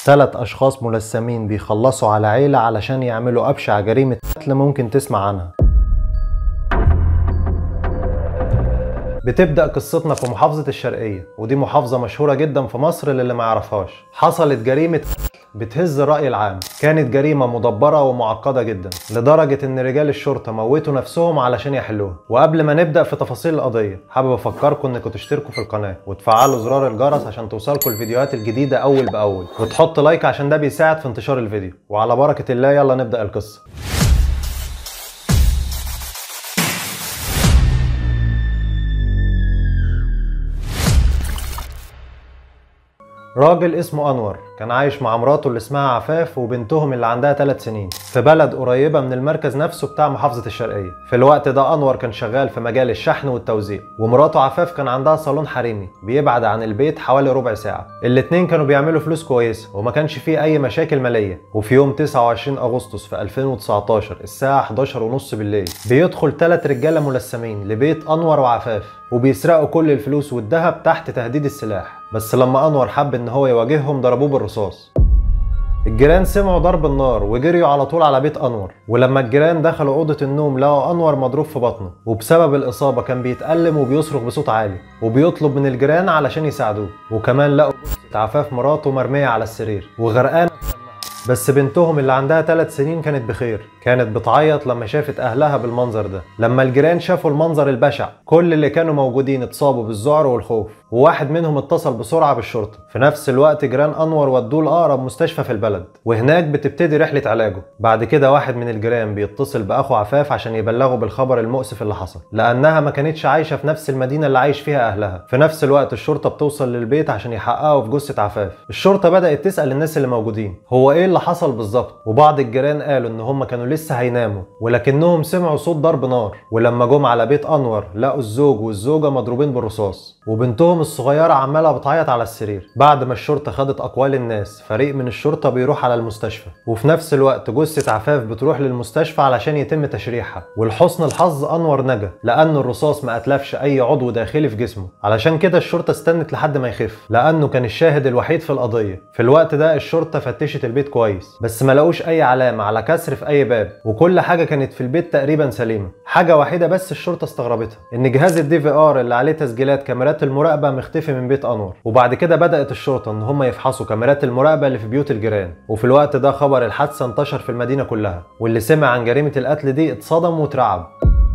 ثلاث أشخاص ملثمين بيخلصوا على عيلة علشان يعملوا أبشع جريمة قتل ممكن تسمع عنها بتبدأ قصتنا في محافظة الشرقية ودي محافظة مشهورة جدا في مصر للي ما يعرفهاش حصلت جريمة قتل بتهز الرأي العام كانت جريمة مدبرة ومعقدة جدا لدرجة ان رجال الشرطة موتوا نفسهم علشان يحلوها وقبل ما نبدأ في تفاصيل القضية حابب افكركم انكم تشتركوا في القناة وتفعلوا زرار الجرس عشان توصلكم الفيديوهات الجديدة اول باول وتحط لايك عشان ده بيساعد في انتشار الفيديو وعلى بركة الله يلا نبدأ القصة راجل اسمه انور كان عايش مع مراته اللي اسمها عفاف وبنتهم اللي عندها 3 سنين في بلد قريبه من المركز نفسه بتاع محافظه الشرقيه في الوقت ده انور كان شغال في مجال الشحن والتوزيع ومراته عفاف كان عندها صالون حريمي بيبعد عن البيت حوالي ربع ساعه الاتنين كانوا بيعملوا فلوس كويسه وما كانش فيه اي مشاكل ماليه وفي يوم 29 اغسطس في 2019 الساعه 11 ونص بالليل بيدخل ثلاث رجاله ملثمين لبيت انور وعفاف وبيسرقوا كل الفلوس والذهب تحت تهديد السلاح بس لما انور حب ان هو يواجههم ضربوه بالرصاص الجيران سمعوا ضرب النار وجريوا على طول على بيت انور ولما الجيران دخلوا اوضه النوم لقوا انور مضروب في بطنه وبسبب الاصابه كان بيتالم وبيصرخ بصوت عالي وبيطلب من الجيران علشان يساعدوه وكمان لقوا جثه عفاف مراته مرميه على السرير وغرقانه بس بنتهم اللي عندها 3 سنين كانت بخير كانت بتعيط لما شافت اهلها بالمنظر ده لما الجيران شافوا المنظر البشع كل اللي كانوا موجودين اتصابوا بالذعر والخوف وواحد منهم اتصل بسرعه بالشرطه في نفس الوقت جيران انور ودوه لاقرب مستشفى في البلد وهناك بتبتدي رحله علاجه بعد كده واحد من الجيران بيتصل باخو عفاف عشان يبلغه بالخبر المؤسف اللي حصل لانها ما كانتش عايشه في نفس المدينه اللي عايش فيها اهلها في نفس الوقت الشرطه بتوصل للبيت عشان يحققوا في جثه عفاف الشرطه بدات تسال الناس اللي موجودين هو ايه اللي حصل بالظبط وبعض الجيران قالوا ان هم كانوا لسه هيناموا ولكنهم سمعوا صوت ضرب نار ولما جم على بيت انور لقوا الزوج والزوجه مضروبين بالرصاص وبنتهم الصغيره عماله بتعيط على السرير بعد ما الشرطه خدت اقوال الناس فريق من الشرطه بيروح على المستشفى وفي نفس الوقت جثه عفاف بتروح للمستشفى علشان يتم تشريحها ولحسن الحظ انور نجا لان الرصاص ما اتلفش اي عضو داخلي في جسمه علشان كده الشرطه استنت لحد ما يخف لانه كان الشاهد الوحيد في القضيه في الوقت ده الشرطه فتشت البيت كويس بس ما لقوش اي علامه على كسر في اي باب وكل حاجه كانت في البيت تقريبا سليمه حاجه وحيده بس الشرطه استغربتها ان جهاز الدي في ار اللي عليه تسجيلات كاميرات المراقبه مختفي من بيت انور وبعد كده بدات الشرطه ان هم يفحصوا كاميرات المراقبه اللي في بيوت الجيران وفي الوقت ده خبر الحادثه انتشر في المدينه كلها واللي سمع عن جريمه القتل دي اتصدم واترعب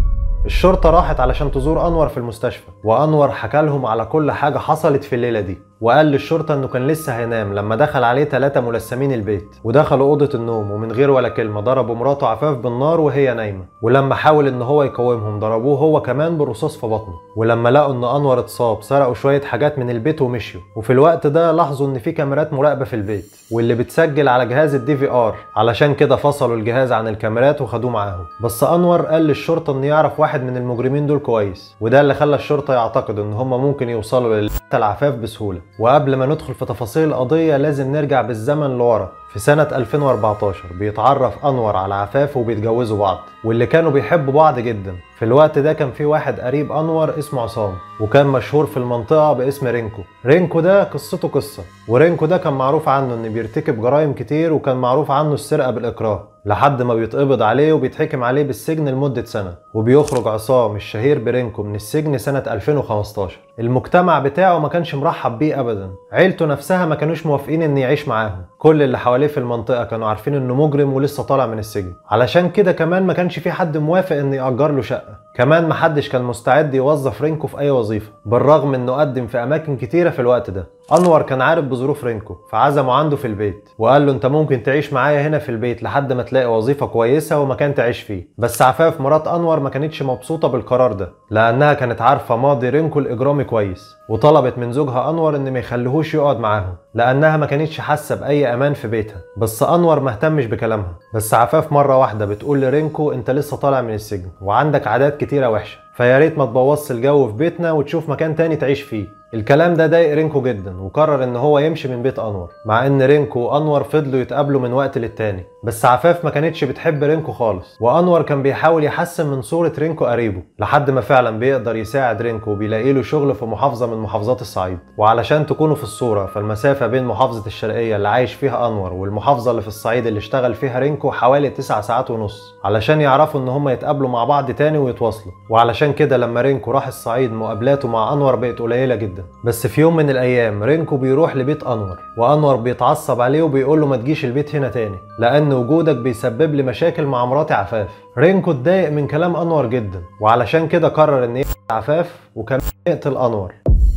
الشرطة راحت علشان تزور أنور في المستشفى وأنور حكى لهم على كل حاجة حصلت في الليلة دي وقال للشرطة انه كان لسه هينام لما دخل عليه ثلاثة ملثمين البيت ودخلوا أوضة النوم ومن غير ولا كلمة ضربوا مراته عفاف بالنار وهي نايمة ولما حاول ان هو يقاومهم ضربوه هو كمان برصاص في بطنه ولما لقوا ان أنور اتصاب سرقوا شوية حاجات من البيت ومشيوا وفي الوقت ده لاحظوا ان في كاميرات مراقبة في البيت واللي بتسجل على جهاز الدي في ار علشان كده فصلوا الجهاز عن الكاميرات وخدوه معاهم بس أنور قال للشرطة ان يعرف واحد من المجرمين دول كويس وده اللي خلى الشرطة يعتقدوا ان هم ممكن يوصلوا لل العفاف بسهولة وقبل ما ندخل في تفاصيل القضية لازم نرجع بالزمن لورا في سنة 2014 بيتعرف أنور على عفاف وبيتجوزوا بعض واللي كانوا بيحبوا بعض جدا في الوقت ده كان في واحد قريب أنور اسمه عصام وكان مشهور في المنطقة باسم رينكو رينكو ده قصته قصة ورينكو ده كان معروف عنه إنه بيرتكب جرائم كتير وكان معروف عنه السرقة بالإكراه لحد ما بيتقبض عليه وبيتحكم عليه بالسجن لمدة سنة وبيخرج عصام الشهير برينكو من السجن سنة 2015 المجتمع بتاعه ما كانش مرحب بيه أبدا عيلته نفسها ما كانوش موافقين إن يعيش معاهم كل اللي حواليه في المنطقة كانوا عارفين إنه مجرم ولسه طالع من السجن علشان كده كمان ما كانش في حد موافق إن يأجر له شقة كمان محدش كان مستعد يوظف رينكو في أي وظيفة بالرغم إنه قدم في أماكن كتيرة في الوقت ده أنور كان عارف بظروف رينكو فعزمه عنده في البيت وقال له أنت ممكن تعيش معايا هنا في البيت لحد ما تلاقي وظيفة كويسة ومكان تعيش فيه بس عفاف مرات أنور ما كانتش مبسوطة بالقرار ده لأنها كانت عارفة ماضي رينكو الإجرامي كويس وطلبت من زوجها أنور إن ما يخليهوش يقعد معاهم لأنها ما كانتش حاسة بأي أمان في بيتها بس أنور ما اهتمش بكلامها بس عفاف مرة واحدة بتقول لرينكو أنت لسه طالع من السجن وعندك عادات كتيرة وحشة فيا ريت ما تبوظش الجو في بيتنا وتشوف مكان تاني تعيش فيه الكلام ده ضايق رينكو جدا وقرر ان هو يمشي من بيت انور مع ان رينكو وانور فضلوا يتقابلوا من وقت للتاني بس عفاف ما كانتش بتحب رينكو خالص وانور كان بيحاول يحسن من صورة رينكو قريبه لحد ما فعلا بيقدر يساعد رينكو وبيلاقي له شغل في محافظة من محافظات الصعيد وعلشان تكونوا في الصورة فالمسافة بين محافظة الشرقية اللي عايش فيها انور والمحافظة اللي في الصعيد اللي اشتغل فيها رينكو حوالي 9 ساعات ونص علشان يعرفوا ان هم يتقابلوا مع بعض تاني ويتواصلوا وعلشان كده لما رينكو راح الصعيد مقابلاته مع انور بقت قليلة جدا بس في يوم من الايام رينكو بيروح لبيت انور وانور بيتعصب عليه وبيقول له ما تجيش البيت هنا تاني لان وجودك بيسبب لي مشاكل مع مراتي عفاف رينكو اتضايق من كلام انور جدا وعلشان كده قرر ان يقتل عفاف وكمان يقتل انور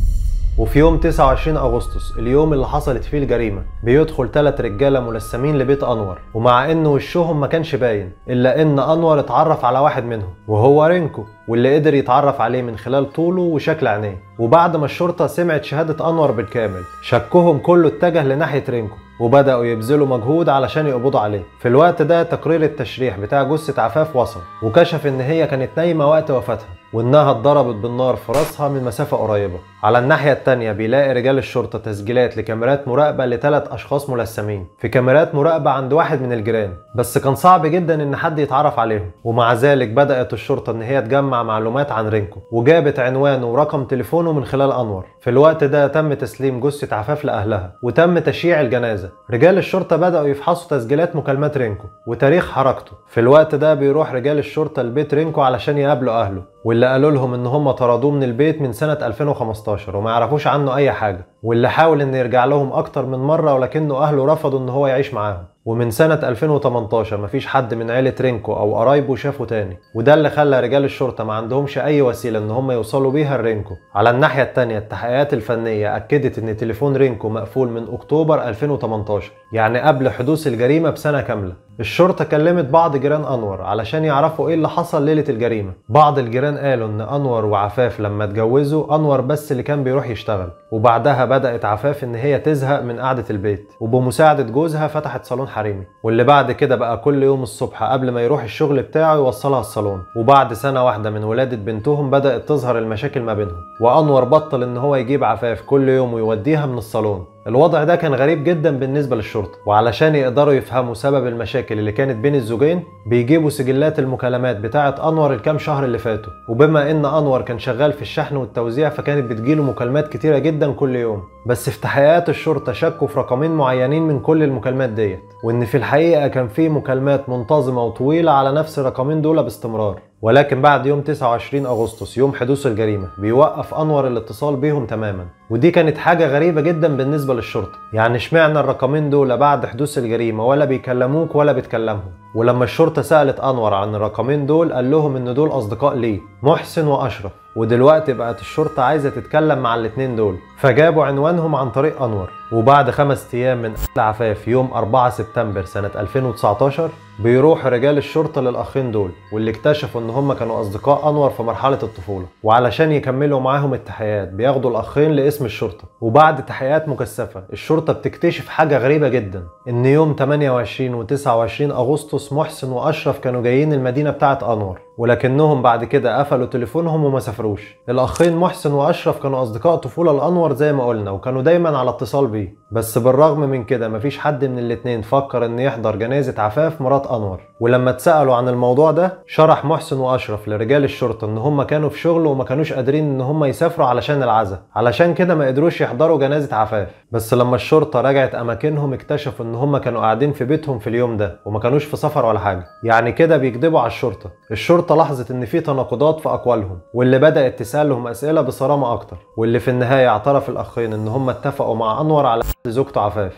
وفي يوم 29 اغسطس اليوم اللي حصلت فيه الجريمه بيدخل ثلاث رجاله ملثمين لبيت انور ومع ان وشهم ما كانش باين الا ان انور اتعرف على واحد منهم وهو رينكو واللي قدر يتعرف عليه من خلال طوله وشكل عينيه وبعد ما الشرطه سمعت شهاده انور بالكامل شكهم كله اتجه لناحيه رينكو وبدأوا يبذلوا مجهود علشان يقبضوا عليه في الوقت ده تقرير التشريح بتاع جثة عفاف وصل وكشف ان هي كانت نايمة وقت وفاتها وانها اتضربت بالنار في راسها من مسافة قريبة على الناحية التانية بيلاقي رجال الشرطة تسجيلات لكاميرات مراقبة لثلاث اشخاص ملثمين في كاميرات مراقبة عند واحد من الجيران بس كان صعب جدا ان حد يتعرف عليهم ومع ذلك بدأت الشرطة ان هي تجمع معلومات عن رينكو وجابت عنوانه ورقم تليفونه من خلال انور في الوقت ده تم تسليم جثة عفاف لأهلها وتم تشييع الجنازة رجال الشرطة بدأوا يفحصوا تسجيلات مكالمات رينكو وتاريخ حركته في الوقت ده بيروح رجال الشرطة لبيت رينكو علشان يقابلوا أهله واللي قالوا لهم ان هم طردوه من البيت من سنة 2015 وما يعرفوش عنه اي حاجة واللي حاول ان يرجع لهم اكتر من مرة ولكنه اهله رفضوا ان هو يعيش معاهم ومن سنة 2018 مفيش حد من عيلة رينكو أو قرايبه شافه تاني وده اللي خلى رجال الشرطة ما عندهمش أي وسيلة إن هم يوصلوا بيها لرينكو على الناحية التانية التحقيقات الفنية أكدت إن تليفون رينكو مقفول من أكتوبر 2018 يعني قبل حدوث الجريمة بسنة كاملة الشرطة كلمت بعض جيران أنور علشان يعرفوا إيه اللي حصل ليلة الجريمة بعض الجيران قالوا إن أنور وعفاف لما اتجوزوا أنور بس اللي كان بيروح يشتغل وبعدها بدأت عفاف إن هي تزهق من قعدة البيت وبمساعدة جوزها فتحت صالون حريمي واللي بعد كده بقى كل يوم الصبح قبل ما يروح الشغل بتاعه يوصلها الصالون وبعد سنة واحدة من ولادة بنتهم بدأت تظهر المشاكل ما بينهم وأنور بطل إن هو يجيب عفاف كل يوم ويوديها من الصالون الوضع ده كان غريب جدا بالنسبة للشرطة وعلشان يقدروا يفهموا سبب المشاكل اللي كانت بين الزوجين بيجيبوا سجلات المكالمات بتاعة أنور الكام شهر اللي فاتوا وبما إن أنور كان شغال في الشحن والتوزيع فكانت بتجيله مكالمات كتيرة جدا كل يوم بس في تحقيقات الشرطة شكوا في رقمين معينين من كل المكالمات ديت وإن في الحقيقة كان في مكالمات منتظمة وطويلة على نفس الرقمين دول باستمرار ولكن بعد يوم 29 أغسطس يوم حدوث الجريمة بيوقف أنور الاتصال بيهم تماما ودي كانت حاجة غريبة جدا بالنسبة للشرطة يعني اشمعنى الرقمين دول بعد حدوث الجريمة ولا بيكلموك ولا بتكلمهم ولما الشرطة سألت أنور عن الرقمين دول قال لهم إن دول أصدقاء ليه محسن وأشرف ودلوقتي بقت الشرطة عايزة تتكلم مع الاتنين دول فجابوا عنوانهم عن طريق أنور وبعد خمس أيام من قتل عفاف يوم 4 سبتمبر سنة 2019 بيروح رجال الشرطة للأخين دول واللي اكتشفوا إن هم كانوا أصدقاء أنور في مرحلة الطفولة وعلشان يكملوا معاهم التحقيقات بياخدوا الأخين لاسم الشرطة وبعد تحقيقات مكثفة الشرطة بتكتشف حاجة غريبة جدا إن يوم 28 و 29 أغسطس محسن وأشرف كانوا جايين المدينة بتاعة أنور ولكنهم بعد كده قفلوا تليفونهم وما سافروش الاخين محسن واشرف كانوا اصدقاء طفوله لانور زي ما قلنا وكانوا دايما على اتصال بيه بس بالرغم من كده مفيش حد من الاتنين فكر ان يحضر جنازه عفاف مرات انور ولما اتسالوا عن الموضوع ده شرح محسن واشرف لرجال الشرطه ان هم كانوا في شغل وما كانوش قادرين ان هم يسافروا علشان العزاء علشان كده ما قدروش يحضروا جنازه عفاف بس لما الشرطه رجعت اماكنهم اكتشفوا ان هم كانوا قاعدين في بيتهم في اليوم ده وما كانوش في سفر ولا حاجه يعني كده بيكذبوا على الشرطه الشرطه لاحظت ان في تناقضات في اقوالهم واللي بدات تسالهم اسئله بصرامه اكتر واللي في النهايه اعترف الاخين ان هم اتفقوا مع انور على قتل زوجته عفاف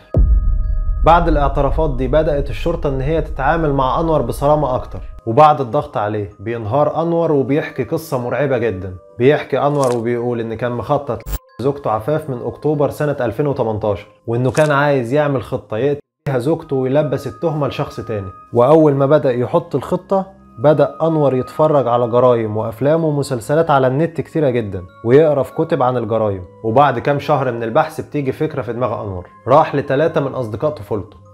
بعد الاعترافات دي بدأت الشرطة إن هي تتعامل مع أنور بصرامة أكتر وبعد الضغط عليه بينهار أنور وبيحكي قصة مرعبة جدا بيحكي أنور وبيقول إن كان مخطط زوجته عفاف من أكتوبر سنة 2018 وإنه كان عايز يعمل خطة يقتل بيها زوجته ويلبس التهمة لشخص تاني وأول ما بدأ يحط الخطة بدأ أنور يتفرج على جرايم وأفلام ومسلسلات على النت كتيرة جدا ويقرا في كتب عن الجرايم وبعد كام شهر من البحث بتيجي فكرة في دماغ أنور راح لتلاتة من أصدقاء طفولته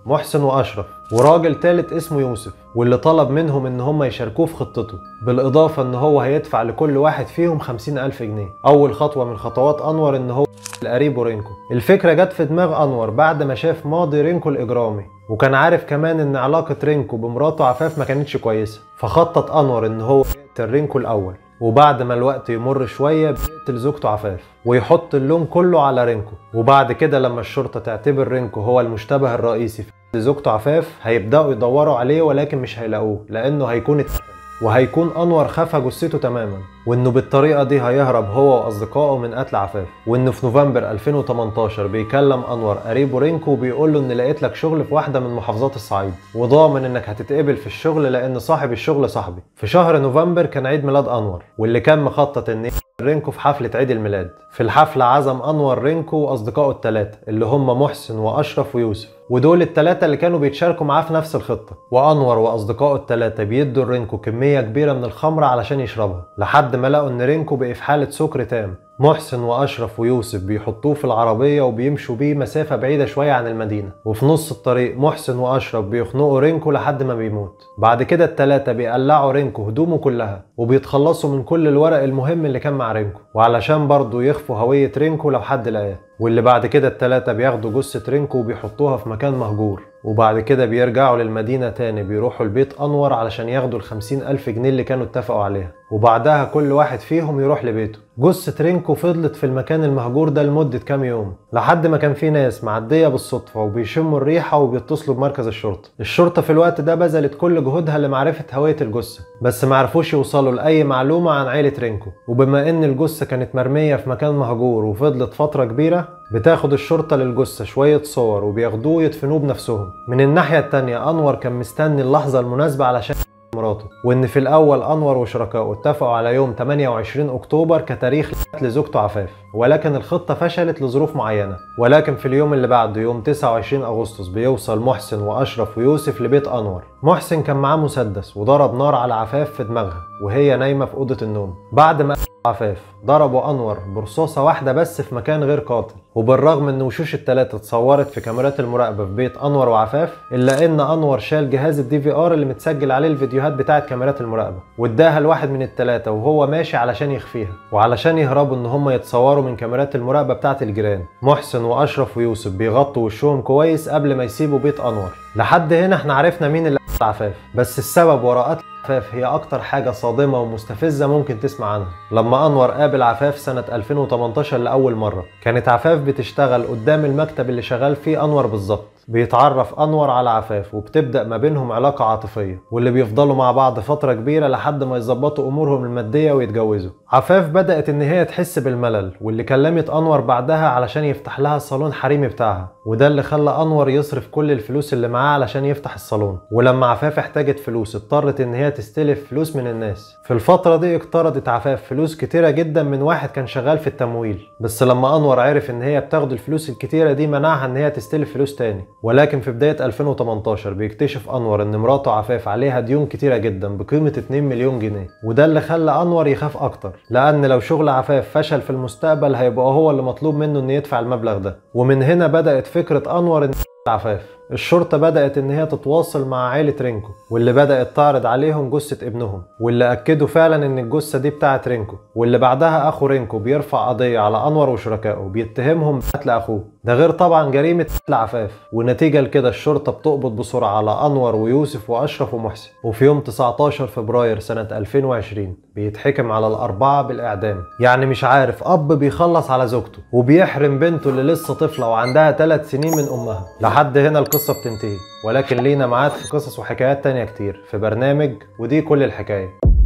محسن واشرف وراجل تالت اسمه يوسف واللي طلب منهم ان هم يشاركوه في خطته بالاضافه ان هو هيدفع لكل واحد فيهم خمسين الف جنيه اول خطوه من خطوات انور ان هو لقريبه رينكو الفكره جت في دماغ انور بعد ما شاف ماضي رينكو الاجرامي وكان عارف كمان ان علاقه رينكو بمراته عفاف ما كانتش كويسه فخطط انور ان هو يقتل رينكو الاول وبعد ما الوقت يمر شويه بيقتل زوجته عفاف ويحط اللوم كله على رينكو وبعد كده لما الشرطه تعتبر رينكو هو المشتبه الرئيسي في زوجته عفاف هيبداوا يدوروا عليه ولكن مش هيلاقوه لانه هيكون اتقتل وهيكون انور خفى جثته تماما وانه بالطريقه دي هيهرب هو واصدقائه من قتل عفاف وانه في نوفمبر 2018 بيكلم انور قريبه رينكو وبيقول له ان لقيت لك شغل في واحده من محافظات الصعيد وضامن انك هتتقبل في الشغل لان صاحب الشغل صاحبي في شهر نوفمبر كان عيد ميلاد انور واللي كان مخطط ان رينكو في حفلة عيد الميلاد في الحفلة عزم أنور رينكو وأصدقائه التلاتة اللي هم محسن وأشرف ويوسف ودول التلاتة اللي كانوا بيتشاركوا معاه في نفس الخطة وأنور وأصدقائه التلاتة بيدوا رينكو كمية كبيرة من الخمرة علشان يشربها لحد ما لقوا إن رينكو بقى في حالة سكر تام محسن وأشرف ويوسف بيحطوه في العربية وبيمشوا بيه مسافة بعيدة شوية عن المدينة وفي نص الطريق محسن وأشرف بيخنقوا رينكو لحد ما بيموت بعد كده التلاتة بيقلعوا رينكو هدومه كلها وبيتخلصوا من كل الورق المهم اللي كان مع رينكو وعلشان برضه يخفوا هوية رينكو لو حد لقاه واللي بعد كده التلاتة بياخدوا جثة رينكو وبيحطوها في مكان مهجور وبعد كده بيرجعوا للمدينة تاني بيروحوا البيت أنور علشان ياخدوا الخمسين ألف جنيه اللي كانوا اتفقوا عليها وبعدها كل واحد فيهم يروح لبيته جثة رينكو فضلت في المكان المهجور ده لمدة كام يوم لحد ما كان في ناس معدية بالصدفة وبيشموا الريحة وبيتصلوا بمركز الشرطة الشرطة في الوقت ده بذلت كل جهودها لمعرفة هوية الجثة بس معرفوش يوصلوا لأي معلومة عن عيلة رينكو وبما إن الجثة كانت مرمية في مكان مهجور وفضلت فترة كبيرة بتاخد الشرطة للجثة شوية صور وبياخدوه يدفنوه بنفسهم من الناحية التانية أنور كان مستني اللحظة المناسبة علشان مراته وان في الاول انور وشركائه اتفقوا على يوم 28 اكتوبر كتاريخ قتل زوجته عفاف ولكن الخطة فشلت لظروف معينة ولكن في اليوم اللي بعده يوم 29 اغسطس بيوصل محسن واشرف ويوسف لبيت انور محسن كان معاه مسدس وضرب نار على عفاف في دماغها وهي نايمة في اوضة النوم بعد ما عفاف ضربوا انور برصاصه واحده بس في مكان غير قاتل وبالرغم ان وشوش التلاته اتصورت في كاميرات المراقبه في بيت انور وعفاف الا ان انور شال جهاز الدي في ار اللي متسجل عليه الفيديوهات بتاعه كاميرات المراقبه واداها لواحد من التلاته وهو ماشي علشان يخفيها وعلشان يهربوا ان هم يتصوروا من كاميرات المراقبه بتاعه الجيران محسن واشرف ويوسف بيغطوا وشهم كويس قبل ما يسيبوا بيت انور لحد هنا احنا عرفنا مين اللي قتل عفاف بس السبب وراء قتل عفاف هي أكتر حاجة صادمة ومستفزة ممكن تسمع عنها لما أنور قابل عفاف سنة 2018 لأول مرة كانت عفاف بتشتغل قدام المكتب اللي شغال فيه أنور بالظبط بيتعرف أنور على عفاف وبتبدأ ما بينهم علاقة عاطفية واللي بيفضلوا مع بعض فترة كبيرة لحد ما يظبطوا أمورهم المادية ويتجوزوا عفاف بدأت إن هي تحس بالملل واللي كلمت أنور بعدها علشان يفتح لها الصالون حريمي بتاعها وده اللي خلى أنور يصرف كل الفلوس اللي معاه علشان يفتح الصالون ولما عفاف احتاجت فلوس اضطرت إن هي تستلف فلوس من الناس في الفترة دي اقترضت عفاف فلوس كتيرة جدا من واحد كان شغال في التمويل بس لما أنور عرف إن هي بتاخد الفلوس الكتيرة دي منعها إن هي تستلف فلوس تاني ولكن في بداية 2018 بيكتشف أنور إن مراته عفاف عليها ديون كتيرة جدا بقيمة 2 مليون جنيه وده اللي خلى أنور يخاف أكتر لأن لو شغل عفاف فشل في المستقبل هيبقى هو اللي مطلوب منه إنه يدفع المبلغ ده ومن هنا بدأت فكرة أنور إن عفاف الشرطة بدأت إن هي تتواصل مع عائلة رينكو واللي بدأت تعرض عليهم جثة ابنهم واللي أكدوا فعلا إن الجثة دي بتاعت رينكو واللي بعدها أخو رينكو بيرفع قضية على أنور وشركائه بيتهمهم بقتل أخوه ده غير طبعا جريمة قتل عفاف ونتيجة لكده الشرطة بتقبض بسرعة على أنور ويوسف وأشرف ومحسن وفي يوم 19 فبراير سنة 2020 بيتحكم على الأربعة بالإعدام يعني مش عارف أب بيخلص على زوجته وبيحرم بنته اللي لسه طفلة وعندها 3 سنين من أمها لحد هنا القصة بتنتهي ولكن لينا ميعاد في قصص وحكايات تانية كتير في برنامج ودي كل الحكاية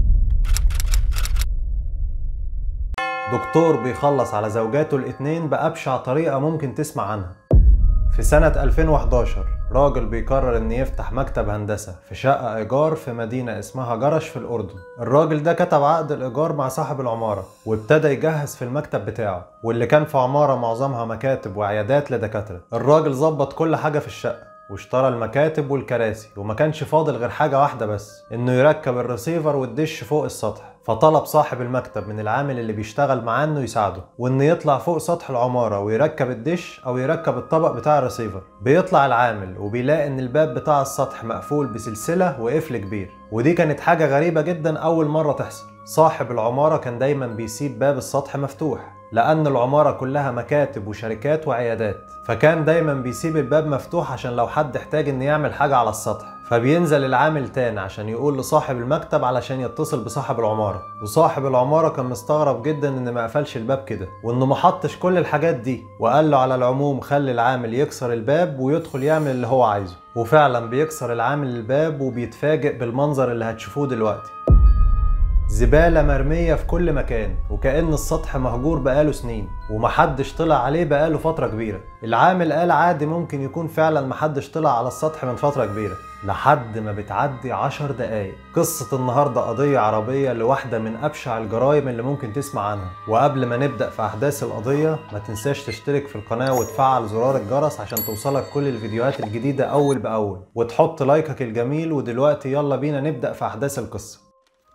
دكتور بيخلص على زوجاته الاتنين بأبشع طريقة ممكن تسمع عنها في سنة 2011 راجل بيقرر ان يفتح مكتب هندسة في شقة ايجار في مدينة اسمها جرش في الاردن الراجل ده كتب عقد الايجار مع صاحب العمارة وابتدى يجهز في المكتب بتاعه واللي كان في عمارة معظمها مكاتب وعيادات لدكاترة الراجل ظبط كل حاجة في الشقة واشترى المكاتب والكراسي وما كانش فاضل غير حاجة واحدة بس انه يركب الريسيفر والدش فوق السطح فطلب صاحب المكتب من العامل اللي بيشتغل معاه انه يساعده وان يطلع فوق سطح العمارة ويركب الدش او يركب الطبق بتاع الريسيفر بيطلع العامل وبيلاقي ان الباب بتاع السطح مقفول بسلسلة وقفل كبير ودي كانت حاجة غريبة جدا اول مرة تحصل صاحب العمارة كان دايما بيسيب باب السطح مفتوح لأن العمارة كلها مكاتب وشركات وعيادات فكان دايما بيسيب الباب مفتوح عشان لو حد احتاج ان يعمل حاجة على السطح فبينزل العامل تاني عشان يقول لصاحب المكتب علشان يتصل بصاحب العمارة وصاحب العمارة كان مستغرب جدا ان ما قفلش الباب كده وانه ما حطش كل الحاجات دي وقال له على العموم خلي العامل يكسر الباب ويدخل يعمل اللي هو عايزه وفعلا بيكسر العامل الباب وبيتفاجئ بالمنظر اللي هتشوفوه دلوقتي زبالة مرمية في كل مكان وكأن السطح مهجور بقاله سنين ومحدش طلع عليه بقاله فترة كبيرة العامل قال عادي ممكن يكون فعلا محدش طلع على السطح من فترة كبيرة لحد ما بتعدي عشر دقايق قصة النهاردة قضية عربية لواحدة من أبشع الجرائم اللي ممكن تسمع عنها وقبل ما نبدأ في أحداث القضية ما تنساش تشترك في القناة وتفعل زرار الجرس عشان توصلك كل الفيديوهات الجديدة أول بأول وتحط لايكك الجميل ودلوقتي يلا بينا نبدأ في أحداث القصة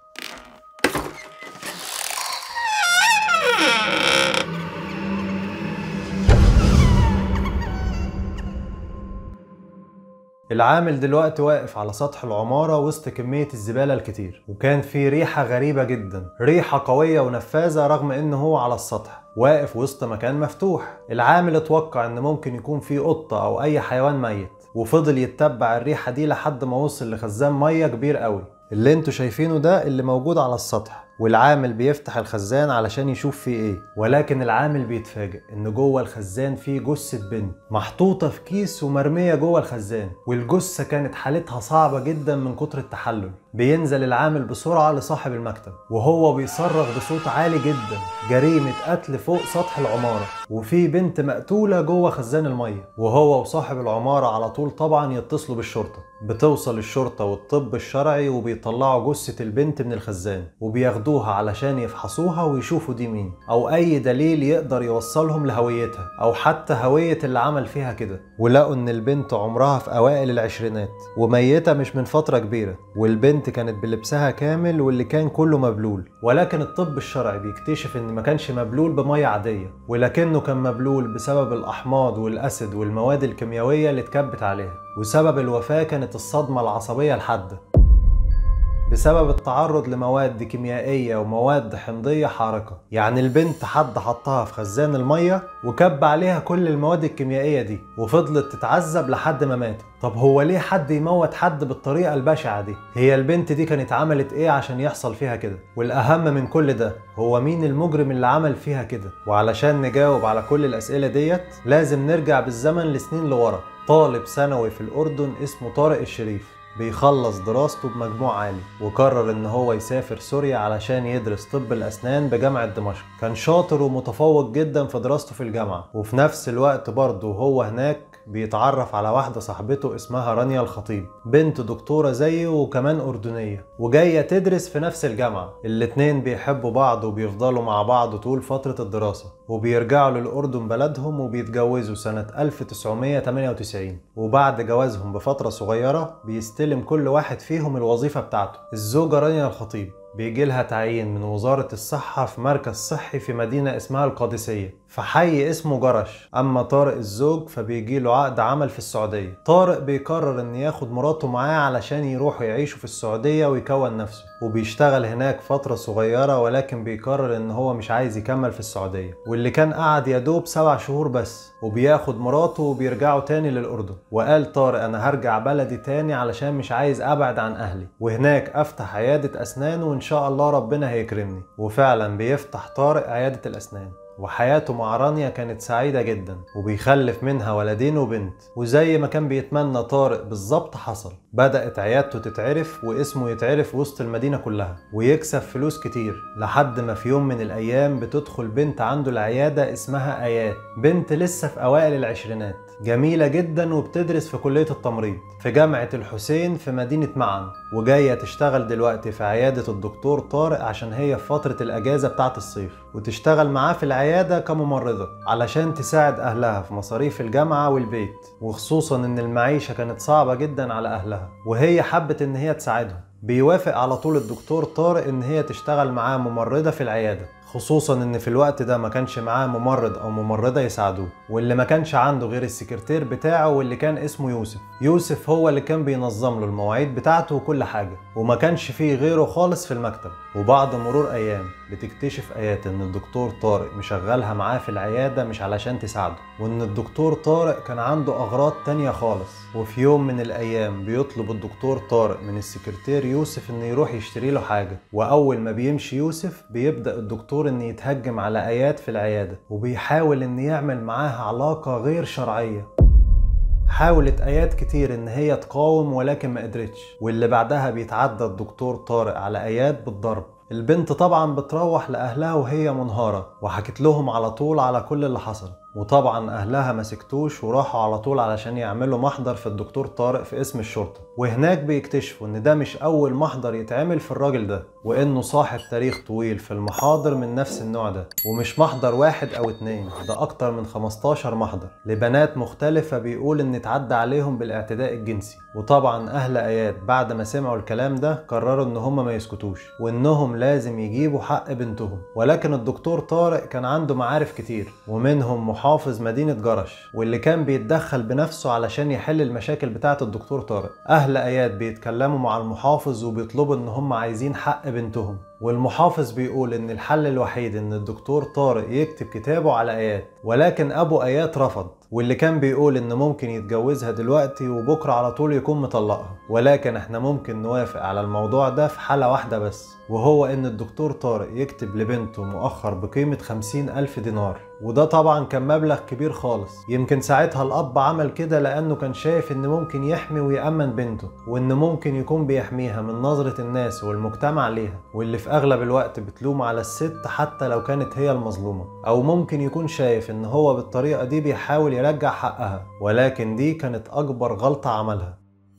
العامل دلوقتي واقف على سطح العمارة وسط كمية الزبالة الكتير وكان في ريحة غريبة جدا ريحة قوية ونفاذة رغم انه هو على السطح واقف وسط مكان مفتوح العامل اتوقع ان ممكن يكون في قطة او اي حيوان ميت وفضل يتبع الريحة دي لحد ما وصل لخزان مية كبير قوي اللي انتوا شايفينه ده اللي موجود على السطح والعامل بيفتح الخزان علشان يشوف فيه ايه ولكن العامل بيتفاجئ ان جوه الخزان فيه جثة بنت محطوطة في كيس ومرمية جوه الخزان والجثة كانت حالتها صعبة جدا من كتر التحلل بينزل العامل بسرعة لصاحب المكتب وهو بيصرخ بصوت عالي جدا جريمة قتل فوق سطح العمارة وفي بنت مقتولة جوه خزان المية وهو وصاحب العمارة على طول طبعا يتصلوا بالشرطة بتوصل الشرطة والطب الشرعي وبيطلعوا جثة البنت من الخزان وبياخدوها علشان يفحصوها ويشوفوا دي مين أو أي دليل يقدر يوصلهم لهويتها أو حتى هوية اللي عمل فيها كده ولقوا إن البنت عمرها في أوائل العشرينات وميتة مش من فترة كبيرة والبنت كانت بلبسها كامل واللي كان كله مبلول ولكن الطب الشرعي بيكتشف إن ما كانش مبلول بمية عادية ولكنه كان مبلول بسبب الأحماض والأسيد والمواد الكيميائية اللي اتكبت عليها وسبب الوفاة كانت الصدمة العصبية الحادة بسبب التعرض لمواد كيميائية ومواد حمضية حارقة يعني البنت حد حطها في خزان المية وكب عليها كل المواد الكيميائية دي وفضلت تتعذب لحد ما ماتت طب هو ليه حد يموت حد بالطريقة البشعة دي هي البنت دي كانت عملت ايه عشان يحصل فيها كده والأهم من كل ده هو مين المجرم اللي عمل فيها كده وعلشان نجاوب على كل الأسئلة ديت لازم نرجع بالزمن لسنين لورا طالب ثانوي في الأردن اسمه طارق الشريف بيخلص دراسته بمجموع عالي وقرر ان هو يسافر سوريا علشان يدرس طب الاسنان بجامعة دمشق كان شاطر ومتفوق جدا في دراسته في الجامعة وفي نفس الوقت برضه وهو هناك بيتعرف على واحدة صاحبته اسمها رانيا الخطيب بنت دكتورة زيه وكمان أردنية وجاية تدرس في نفس الجامعة الاتنين بيحبوا بعض وبيفضلوا مع بعض طول فترة الدراسة وبيرجعوا للأردن بلدهم وبيتجوزوا سنة 1998 وبعد جوازهم بفترة صغيرة بيستلم كل واحد فيهم الوظيفة بتاعته الزوجة رانيا الخطيب بيجي لها تعيين من وزارة الصحة في مركز صحي في مدينة اسمها القادسية في حي اسمه جرش أما طارق الزوج فبيجي له عقد عمل في السعودية طارق بيقرر إن ياخد مراته معاه علشان يروحوا يعيشوا في السعودية ويكون نفسه وبيشتغل هناك فترة صغيرة ولكن بيقرر إن هو مش عايز يكمل في السعودية واللي كان قعد يا دوب سبع شهور بس وبياخد مراته وبيرجعوا تاني للأردن وقال طارق أنا هرجع بلدي تاني علشان مش عايز أبعد عن أهلي وهناك أفتح عيادة أسنان وإن شاء الله ربنا هيكرمني وفعلا بيفتح طارق عيادة الأسنان وحياته مع رانيا كانت سعيدة جدا وبيخلف منها ولدين وبنت وزي ما كان بيتمنى طارق بالظبط حصل بدأت عيادته تتعرف واسمه يتعرف وسط المدينة كلها ويكسب فلوس كتير لحد ما في يوم من الأيام بتدخل بنت عنده العيادة اسمها آيات بنت لسه في أوائل العشرينات جميلة جدا وبتدرس في كلية التمريض في جامعة الحسين في مدينة معن وجاية تشتغل دلوقتي في عيادة الدكتور طارق عشان هي في فترة الأجازة بتاعة الصيف وتشتغل معاه في العيادة كممرضة علشان تساعد أهلها في مصاريف الجامعة والبيت وخصوصا إن المعيشة كانت صعبة جدا على أهلها وهي حبت إن هي تساعدهم بيوافق على طول الدكتور طارق إن هي تشتغل معاه ممرضة في العيادة خصوصا ان في الوقت ده ما كانش معاه ممرض او ممرضة يساعدوه واللي ما كانش عنده غير السكرتير بتاعه واللي كان اسمه يوسف يوسف هو اللي كان بينظم له المواعيد بتاعته وكل حاجة وما كانش فيه غيره خالص في المكتب وبعد مرور ايام بتكتشف ايات ان الدكتور طارق مشغلها معاه في العيادة مش علشان تساعده وان الدكتور طارق كان عنده اغراض تانية خالص وفي يوم من الايام بيطلب الدكتور طارق من السكرتير يوسف انه يروح يشتري له حاجة واول ما بيمشي يوسف بيبدأ الدكتور ان يتهجم على ايات في العيادة وبيحاول ان يعمل معاها علاقة غير شرعية حاولت ايات كتير ان هي تقاوم ولكن ما قدرتش واللي بعدها بيتعدى الدكتور طارق على ايات بالضرب البنت طبعا بتروح لاهلها وهي منهارة وحكت لهم على طول على كل اللي حصل وطبعا اهلها ما سكتوش وراحوا على طول علشان يعملوا محضر في الدكتور طارق في اسم الشرطة وهناك بيكتشفوا ان ده مش اول محضر يتعمل في الراجل ده وانه صاحب تاريخ طويل في المحاضر من نفس النوع ده ومش محضر واحد او اتنين ده اكتر من 15 محضر لبنات مختلفة بيقول ان اتعدى عليهم بالاعتداء الجنسي وطبعا اهل ايات بعد ما سمعوا الكلام ده قرروا ان هم ما يسكتوش وانهم لازم يجيبوا حق بنتهم ولكن الدكتور طارق كان عنده معارف كتير ومنهم محافظ مدينة جرش واللي كان بيتدخل بنفسه علشان يحل المشاكل بتاعة الدكتور طارق أهل آيات بيتكلموا مع المحافظ وبيطلبوا إن هم عايزين حق بنتهم والمحافظ بيقول إن الحل الوحيد إن الدكتور طارق يكتب كتابه على آيات ولكن أبو آيات رفض واللي كان بيقول إن ممكن يتجوزها دلوقتي وبكرة على طول يكون مطلقها ولكن إحنا ممكن نوافق على الموضوع ده في حالة واحدة بس وهو إن الدكتور طارق يكتب لبنته مؤخر بقيمة خمسين ألف دينار وده طبعا كان مبلغ كبير خالص يمكن ساعتها الأب عمل كده لأنه كان شايف إن ممكن يحمي ويأمن بنته وإن ممكن يكون بيحميها من نظرة الناس والمجتمع ليها واللي في أغلب الوقت بتلوم على الست حتى لو كانت هي المظلومة أو ممكن يكون شايف إن هو بالطريقة دي بيحاول يرجع حقها ولكن دي كانت أكبر غلطة عملها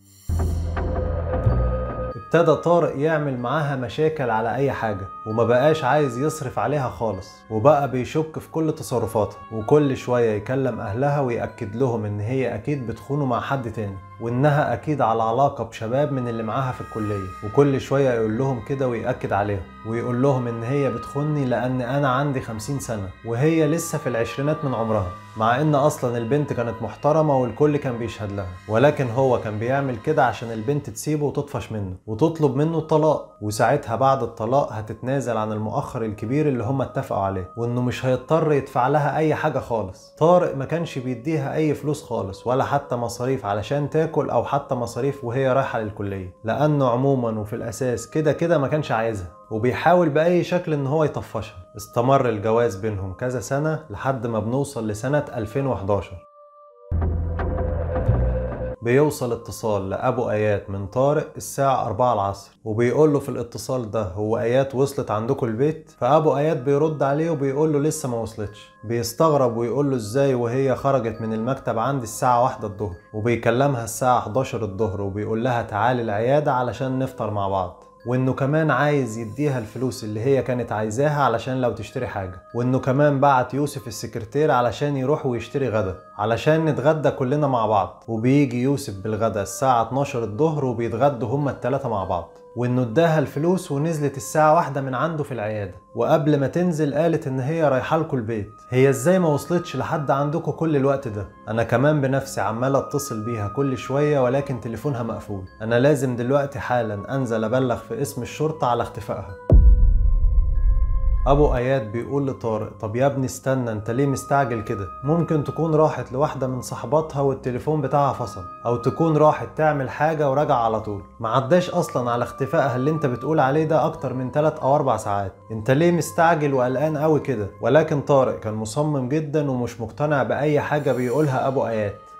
ابتدى طارق يعمل معاها مشاكل على اي حاجة وما بقاش عايز يصرف عليها خالص وبقى بيشك في كل تصرفاتها وكل شوية يكلم اهلها ويأكد لهم ان هي اكيد بتخونه مع حد تاني وانها اكيد على علاقة بشباب من اللي معاها في الكلية وكل شوية يقول لهم كده ويأكد عليهم ويقول لهم ان هي بتخوني لان انا عندي خمسين سنة وهي لسه في العشرينات من عمرها مع ان اصلا البنت كانت محترمة والكل كان بيشهد لها ولكن هو كان بيعمل كده عشان البنت تسيبه وتطفش منه وتطلب منه الطلاق وساعتها بعد الطلاق هتتنازل عن المؤخر الكبير اللي هم اتفقوا عليه وانه مش هيضطر يدفع لها اي حاجة خالص طارق ما كانش بيديها اي فلوس خالص ولا حتى مصاريف علشان تاكل او حتى مصاريف وهي رايحة للكلية لانه عموما وفي الاساس كده كده ما كانش عايزها وبيحاول بأي شكل إن هو يطفشها استمر الجواز بينهم كذا سنة لحد ما بنوصل لسنة 2011 بيوصل اتصال لأبو آيات من طارق الساعة 4 العصر وبيقول له في الاتصال ده هو آيات وصلت عندكم البيت فأبو آيات بيرد عليه وبيقول له لسه ما وصلتش بيستغرب ويقول له ازاي وهي خرجت من المكتب عندي الساعة واحدة الظهر وبيكلمها الساعة 11 الظهر وبيقول لها تعالي العيادة علشان نفطر مع بعض وانه كمان عايز يديها الفلوس اللي هي كانت عايزاها علشان لو تشتري حاجة وانه كمان بعت يوسف السكرتير علشان يروح ويشتري غدا علشان نتغدى كلنا مع بعض وبيجي يوسف بالغدا الساعة 12 الظهر وبيتغدوا هما التلاتة مع بعض وانه اداها الفلوس ونزلت الساعة واحدة من عنده في العيادة وقبل ما تنزل قالت ان هي رايحة لكم البيت هي ازاي ما وصلتش لحد عندكم كل الوقت ده انا كمان بنفسي عمال اتصل بيها كل شوية ولكن تليفونها مقفول انا لازم دلوقتي حالا انزل ابلغ في اسم الشرطة على اختفائها ابو اياد بيقول لطارق طب يا ابني استنى انت ليه مستعجل كده ممكن تكون راحت لواحده من صحباتها والتليفون بتاعها فصل او تكون راحت تعمل حاجه ورجع على طول ما عداش اصلا على اختفائها اللي انت بتقول عليه ده اكتر من 3 او 4 ساعات انت ليه مستعجل وقلقان قوي كده ولكن طارق كان مصمم جدا ومش مقتنع باي حاجه بيقولها ابو اياد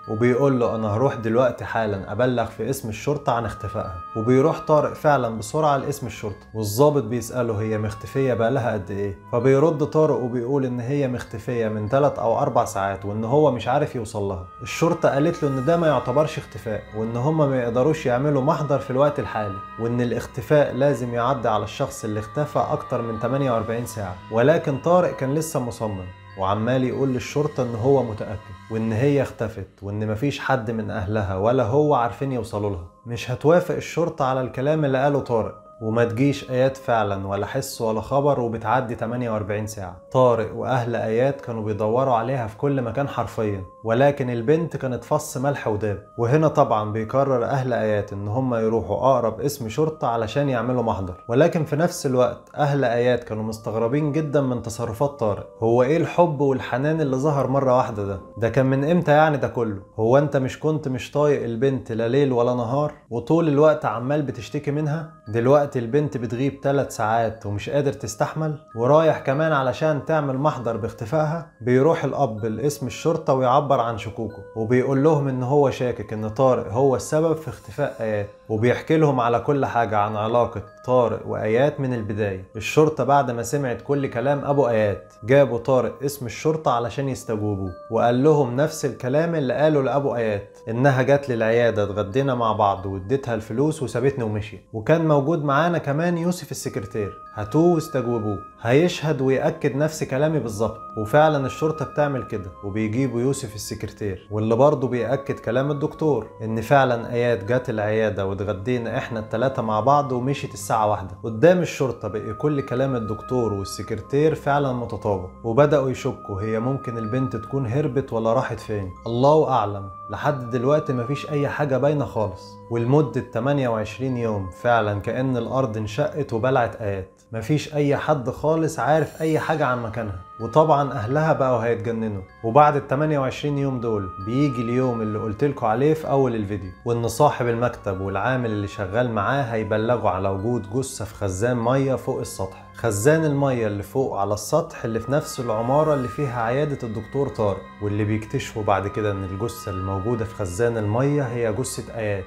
وبيقول له انا هروح دلوقتي حالا ابلغ في اسم الشرطه عن اختفائها وبيروح طارق فعلا بسرعه لاسم الشرطه والضابط بيساله هي مختفيه بقالها قد ايه فبيرد طارق وبيقول ان هي مختفيه من 3 او 4 ساعات وان هو مش عارف يوصل لها الشرطه قالت له ان ده ما يعتبرش اختفاء وان هم ما يقدروش يعملوا محضر في الوقت الحالي وان الاختفاء لازم يعدي على الشخص اللي اختفى اكتر من 48 ساعه ولكن طارق كان لسه مصمم وعمال يقول للشرطة إن هو متأكد وإن هي اختفت وإن مفيش حد من أهلها ولا هو عارفين يوصلوا لها مش هتوافق الشرطة على الكلام اللي قاله طارق وما تجيش ايات فعلا ولا حس ولا خبر وبتعدي 48 ساعة طارق واهل ايات كانوا بيدوروا عليها في كل مكان حرفيا ولكن البنت كانت فص ملح وداب وهنا طبعا بيقرر اهل ايات ان هم يروحوا اقرب اسم شرطة علشان يعملوا محضر ولكن في نفس الوقت اهل ايات كانوا مستغربين جدا من تصرفات طارق هو ايه الحب والحنان اللي ظهر مرة واحدة ده ده كان من امتى يعني ده كله هو انت مش كنت مش طايق البنت لا ليل ولا نهار وطول الوقت عمال بتشتكي منها دلوقتي البنت بتغيب 3 ساعات ومش قادر تستحمل ورايح كمان علشان تعمل محضر باختفائها بيروح الاب لاسم الشرطة ويعبر عن شكوكه وبيقول لهم ان هو شاكك ان طارق هو السبب في اختفاء ايات وبيحكي لهم على كل حاجة عن علاقة طارق وآيات من البداية الشرطة بعد ما سمعت كل كلام أبو آيات جابوا طارق اسم الشرطة علشان يستجوبوه وقال لهم نفس الكلام اللي قاله لأبو آيات إنها جت للعيادة اتغدينا مع بعض واديتها الفلوس وسابتني ومشي وكان موجود معانا كمان يوسف السكرتير هاتوه واستجوبوه هيشهد ويأكد نفس كلامي بالظبط وفعلا الشرطة بتعمل كده وبيجيبوا يوسف السكرتير واللي برضه بيأكد كلام الدكتور إن فعلا آيات جت العيادة واتغدينا إحنا التلاتة مع بعض ومشيت الساعة واحدة قدام الشرطة بقي كل كلام الدكتور والسكرتير فعلا متطابق وبدأوا يشكوا هي ممكن البنت تكون هربت ولا راحت فين الله أعلم لحد دلوقتي مفيش أي حاجة باينة خالص ولمدة 28 يوم فعلا كأن الأرض انشقت وبلعت آيات مفيش أي حد خالص عارف أي حاجة عن مكانها وطبعا أهلها بقوا هيتجننوا وبعد ال 28 يوم دول بيجي اليوم اللي قلتلكوا عليه في أول الفيديو وإن صاحب المكتب والعامل اللي شغال معاه هيبلغوا على وجود جثة في خزان مية فوق السطح خزان المية اللي فوق على السطح اللي في نفس العمارة اللي فيها عيادة الدكتور طارق واللي بيكتشفوا بعد كده إن الجثة الموجودة في خزان المية هي جثة آيات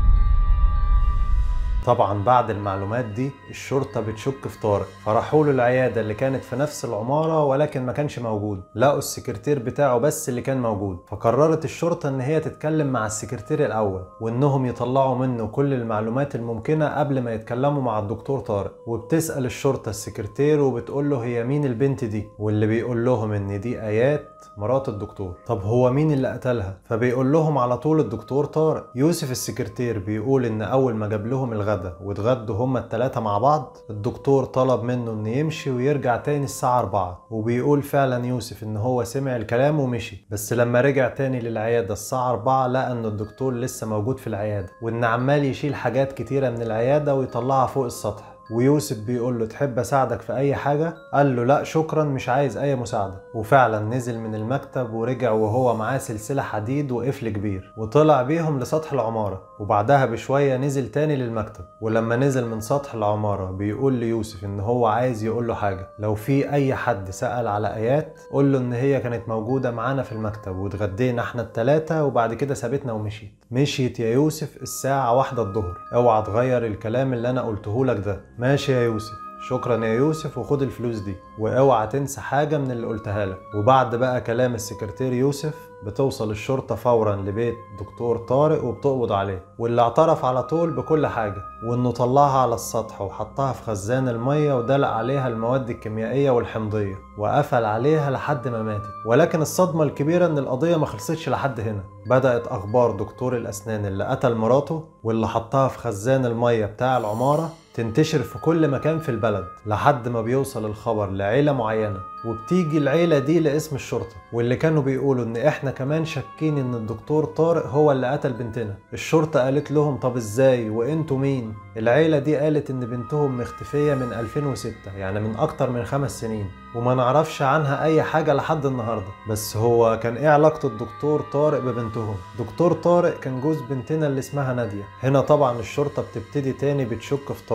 طبعا بعد المعلومات دي الشرطة بتشك في طارق فراحوا له العيادة اللي كانت في نفس العمارة ولكن ما كانش موجود لقوا السكرتير بتاعه بس اللي كان موجود فقررت الشرطة ان هي تتكلم مع السكرتير الاول وانهم يطلعوا منه كل المعلومات الممكنة قبل ما يتكلموا مع الدكتور طارق وبتسأل الشرطة السكرتير وبتقول له هي مين البنت دي واللي بيقول لهم ان دي ايات مرات الدكتور طب هو مين اللي قتلها فبيقول لهم على طول الدكتور طارق يوسف السكرتير بيقول ان اول ما جاب لهم الغدا واتغدوا هما التلاتة مع بعض الدكتور طلب منه انه يمشي ويرجع تاني الساعة 4 وبيقول فعلا يوسف ان هو سمع الكلام ومشي بس لما رجع تاني للعيادة الساعة 4 لقى ان الدكتور لسه موجود في العيادة وان عمال يشيل حاجات كتيرة من العيادة ويطلعها فوق السطح ويوسف بيقول له تحب اساعدك في اي حاجه قال له لا شكرا مش عايز اي مساعده وفعلا نزل من المكتب ورجع وهو معاه سلسله حديد وقفل كبير وطلع بيهم لسطح العماره وبعدها بشويه نزل تاني للمكتب ولما نزل من سطح العماره بيقول ليوسف ان هو عايز يقول له حاجه لو في اي حد سال على ايات قول له ان هي كانت موجوده معانا في المكتب واتغدينا احنا التلاته وبعد كده سابتنا ومشيت مشيت يا يوسف الساعه واحدة الظهر اوعى تغير الكلام اللي انا قلته لك ده ماشي يا يوسف شكرا يا يوسف وخد الفلوس دي واوعى تنسى حاجة من اللي قلتها لك وبعد بقى كلام السكرتير يوسف بتوصل الشرطة فورا لبيت دكتور طارق وبتقبض عليه واللي اعترف على طول بكل حاجة وانه طلعها على السطح وحطها في خزان المية ودلق عليها المواد الكيميائية والحمضية وقفل عليها لحد ما ماتت ولكن الصدمة الكبيرة ان القضية ما خلصتش لحد هنا بدأت اخبار دكتور الاسنان اللي قتل مراته واللي حطها في خزان المية بتاع العمارة تنتشر في كل مكان في البلد لحد ما بيوصل الخبر لعيلة معينة وبتيجي العيلة دي لاسم الشرطة واللي كانوا بيقولوا ان احنا كمان شاكين ان الدكتور طارق هو اللي قتل بنتنا الشرطة قالت لهم طب ازاي وانتوا مين العيلة دي قالت ان بنتهم مختفية من 2006 يعني من اكتر من خمس سنين وما نعرفش عنها اي حاجة لحد النهاردة بس هو كان ايه علاقة الدكتور طارق ببنتهم دكتور طارق كان جوز بنتنا اللي اسمها نادية هنا طبعا الشرطة بتبتدي تاني بتشك في طارق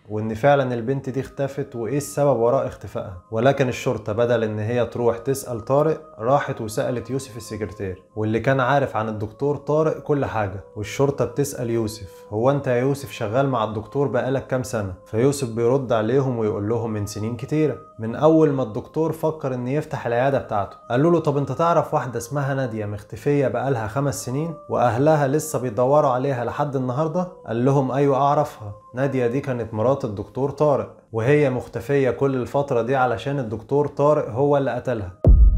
وان فعلا البنت دي اختفت وايه السبب وراء اختفائها ولكن الشرطة بدل ان هي تروح تسأل طارق راحت وسألت يوسف السكرتير واللي كان عارف عن الدكتور طارق كل حاجة والشرطة بتسأل يوسف هو انت يا يوسف شغال مع الدكتور بقالك كام سنة فيوسف بيرد عليهم ويقول لهم من سنين كتيرة من اول ما الدكتور فكر ان يفتح العيادة بتاعته قالوا له طب انت تعرف واحدة اسمها نادية مختفية بقالها خمس سنين واهلها لسه بيدوروا عليها لحد النهاردة قال لهم ايوه اعرفها نادية دي كانت مرات الدكتور طارق وهي مختفية كل الفترة دي علشان الدكتور طارق هو اللي قتلها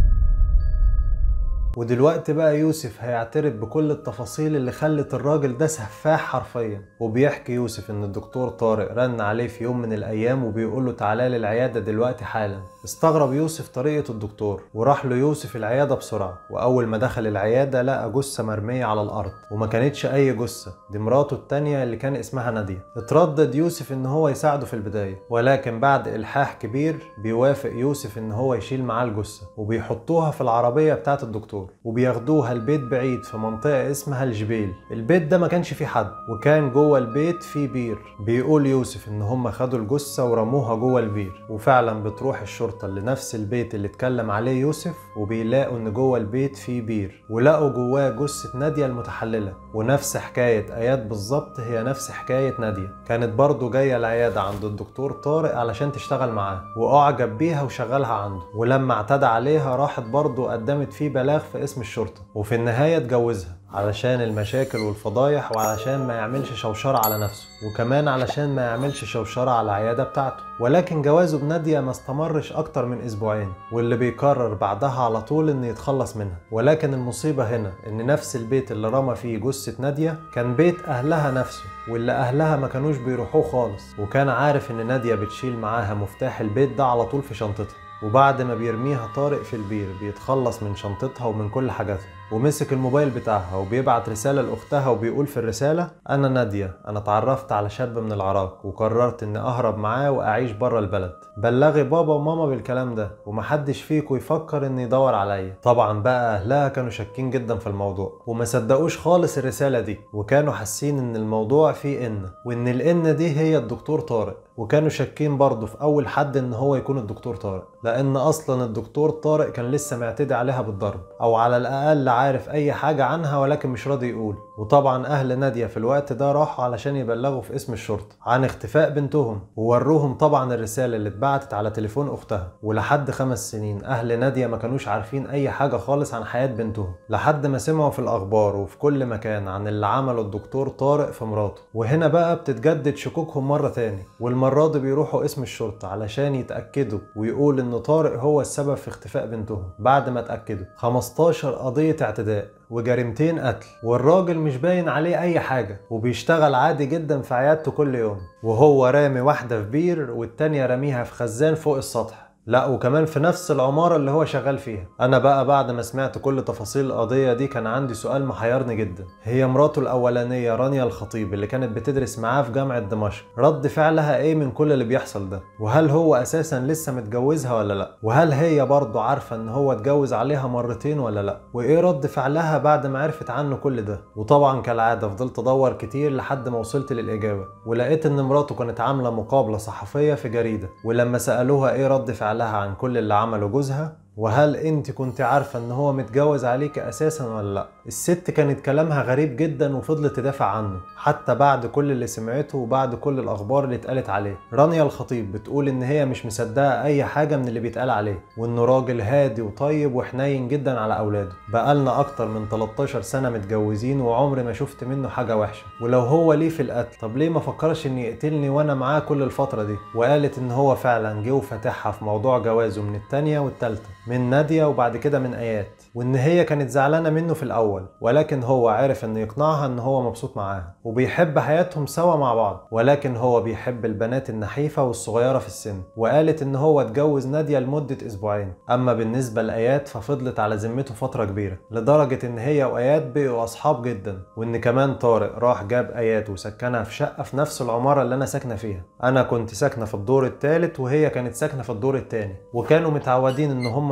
ودلوقتي بقى يوسف هيعترف بكل التفاصيل اللي خلت الراجل ده سفاح حرفيا وبيحكي يوسف ان الدكتور طارق رن عليه في يوم من الايام وبيقول له تعالى لي العياده دلوقتي حالا استغرب يوسف طريقه الدكتور وراح له يوسف العياده بسرعه واول ما دخل العياده لقى جثه مرميه على الارض وما كانتش اي جثه دي مراته التانيه اللي كان اسمها ناديه اتردد يوسف ان هو يساعده في البدايه ولكن بعد الحاح كبير بيوافق يوسف ان هو يشيل معاه الجثه وبيحطوها في العربيه بتاعه الدكتور وبياخدوها البيت بعيد في منطقة اسمها الجبيل البيت ده ما كانش فيه حد وكان جوه البيت فيه بير بيقول يوسف ان هم خدوا الجثة ورموها جوه البير وفعلا بتروح الشرطة لنفس البيت اللي اتكلم عليه يوسف وبيلاقوا ان جوه البيت فيه بير ولقوا جواه جثة نادية المتحللة ونفس حكاية ايات بالظبط هي نفس حكاية نادية كانت برضو جاية العيادة عند الدكتور طارق علشان تشتغل معاه واعجب بيها وشغلها عنده ولما اعتدى عليها راحت برضو قدمت فيه بلاغ في اسم الشرطة وفي النهاية اتجوزها علشان المشاكل والفضايح وعلشان ما يعملش شوشرة على نفسه وكمان علشان ما يعملش شوشرة على العيادة بتاعته ولكن جوازه بنادية ما استمرش أكتر من أسبوعين واللي بيقرر بعدها على طول إنه يتخلص منها ولكن المصيبة هنا إن نفس البيت اللي رمى فيه جثة نادية كان بيت أهلها نفسه واللي أهلها ما كانوش بيروحوه خالص وكان عارف إن نادية بتشيل معاها مفتاح البيت ده على طول في شنطتها وبعد ما بيرميها طارق في البير بيتخلص من شنطتها ومن كل حاجاتها ومسك الموبايل بتاعها وبيبعت رسالة لأختها وبيقول في الرسالة أنا نادية أنا اتعرفت على شاب من العراق وقررت إني أهرب معاه وأعيش بره البلد بلغي بابا وماما بالكلام ده ومحدش فيكم يفكر إن يدور عليا طبعا بقى أهلها كانوا شاكين جدا في الموضوع وما صدقوش خالص الرسالة دي وكانوا حاسين إن الموضوع فيه إن وإن الإن دي هي الدكتور طارق وكانوا شاكين برضه في اول حد ان هو يكون الدكتور طارق لان اصلا الدكتور طارق كان لسه معتدي عليها بالضرب او على الاقل عارف اي حاجه عنها ولكن مش راضي يقول وطبعا اهل ناديه في الوقت ده راحوا علشان يبلغوا في اسم الشرطه عن اختفاء بنتهم ووروهم طبعا الرساله اللي اتبعتت على تليفون اختها ولحد خمس سنين اهل ناديه ما كانوش عارفين اي حاجه خالص عن حياه بنتهم لحد ما سمعوا في الاخبار وفي كل مكان عن اللي عمله الدكتور طارق في مراته وهنا بقى بتتجدد شكوكهم مره تاني والمره دي بيروحوا اسم الشرطه علشان يتاكدوا ويقول ان طارق هو السبب في اختفاء بنتهم بعد ما اتاكدوا 15 قضيه اعتداء وجريمتين قتل والراجل مش باين عليه اي حاجة وبيشتغل عادي جدا في عيادته كل يوم وهو رامي واحدة في بير والتانية راميها في خزان فوق السطح لا وكمان في نفس العمارة اللي هو شغال فيها أنا بقى بعد ما سمعت كل تفاصيل القضية دي كان عندي سؤال محيرني جدا هي مراته الأولانية رانيا الخطيب اللي كانت بتدرس معاه في جامعة دمشق رد فعلها إيه من كل اللي بيحصل ده وهل هو أساسا لسه متجوزها ولا لأ وهل هي برضه عارفة إن هو اتجوز عليها مرتين ولا لأ وإيه رد فعلها بعد ما عرفت عنه كل ده وطبعا كالعادة فضلت أدور كتير لحد ما وصلت للإجابة ولقيت إن مراته كانت عاملة مقابلة صحفية في جريدة ولما سألوها إيه رد فعلها لها عن كل اللي عمله جوزها وهل انت كنت عارفة ان هو متجوز عليك اساسا ولا لا الست كانت كلامها غريب جدا وفضلت تدافع عنه حتى بعد كل اللي سمعته وبعد كل الاخبار اللي اتقالت عليه رانيا الخطيب بتقول ان هي مش مصدقة اي حاجة من اللي بيتقال عليه وانه راجل هادي وطيب وحنين جدا على اولاده بقالنا اكتر من 13 سنة متجوزين وعمري ما شفت منه حاجة وحشة ولو هو ليه في القتل طب ليه ما فكرش ان يقتلني وانا معاه كل الفترة دي وقالت ان هو فعلا جه وفتحها في موضوع جوازه من التانية والتالتة من نادية وبعد كده من آيات وإن هي كانت زعلانة منه في الأول ولكن هو عرف إنه يقنعها إن هو مبسوط معاها وبيحب حياتهم سوا مع بعض ولكن هو بيحب البنات النحيفة والصغيرة في السن وقالت إن هو اتجوز نادية لمدة أسبوعين أما بالنسبة لآيات ففضلت على ذمته فترة كبيرة لدرجة إن هي وآيات بقوا أصحاب جدا وإن كمان طارق راح جاب آيات وسكنها في شقة في نفس العمارة اللي أنا ساكنة فيها أنا كنت ساكنة في الدور الثالث وهي كانت ساكنة في الدور الثاني وكانوا متعودين إن هم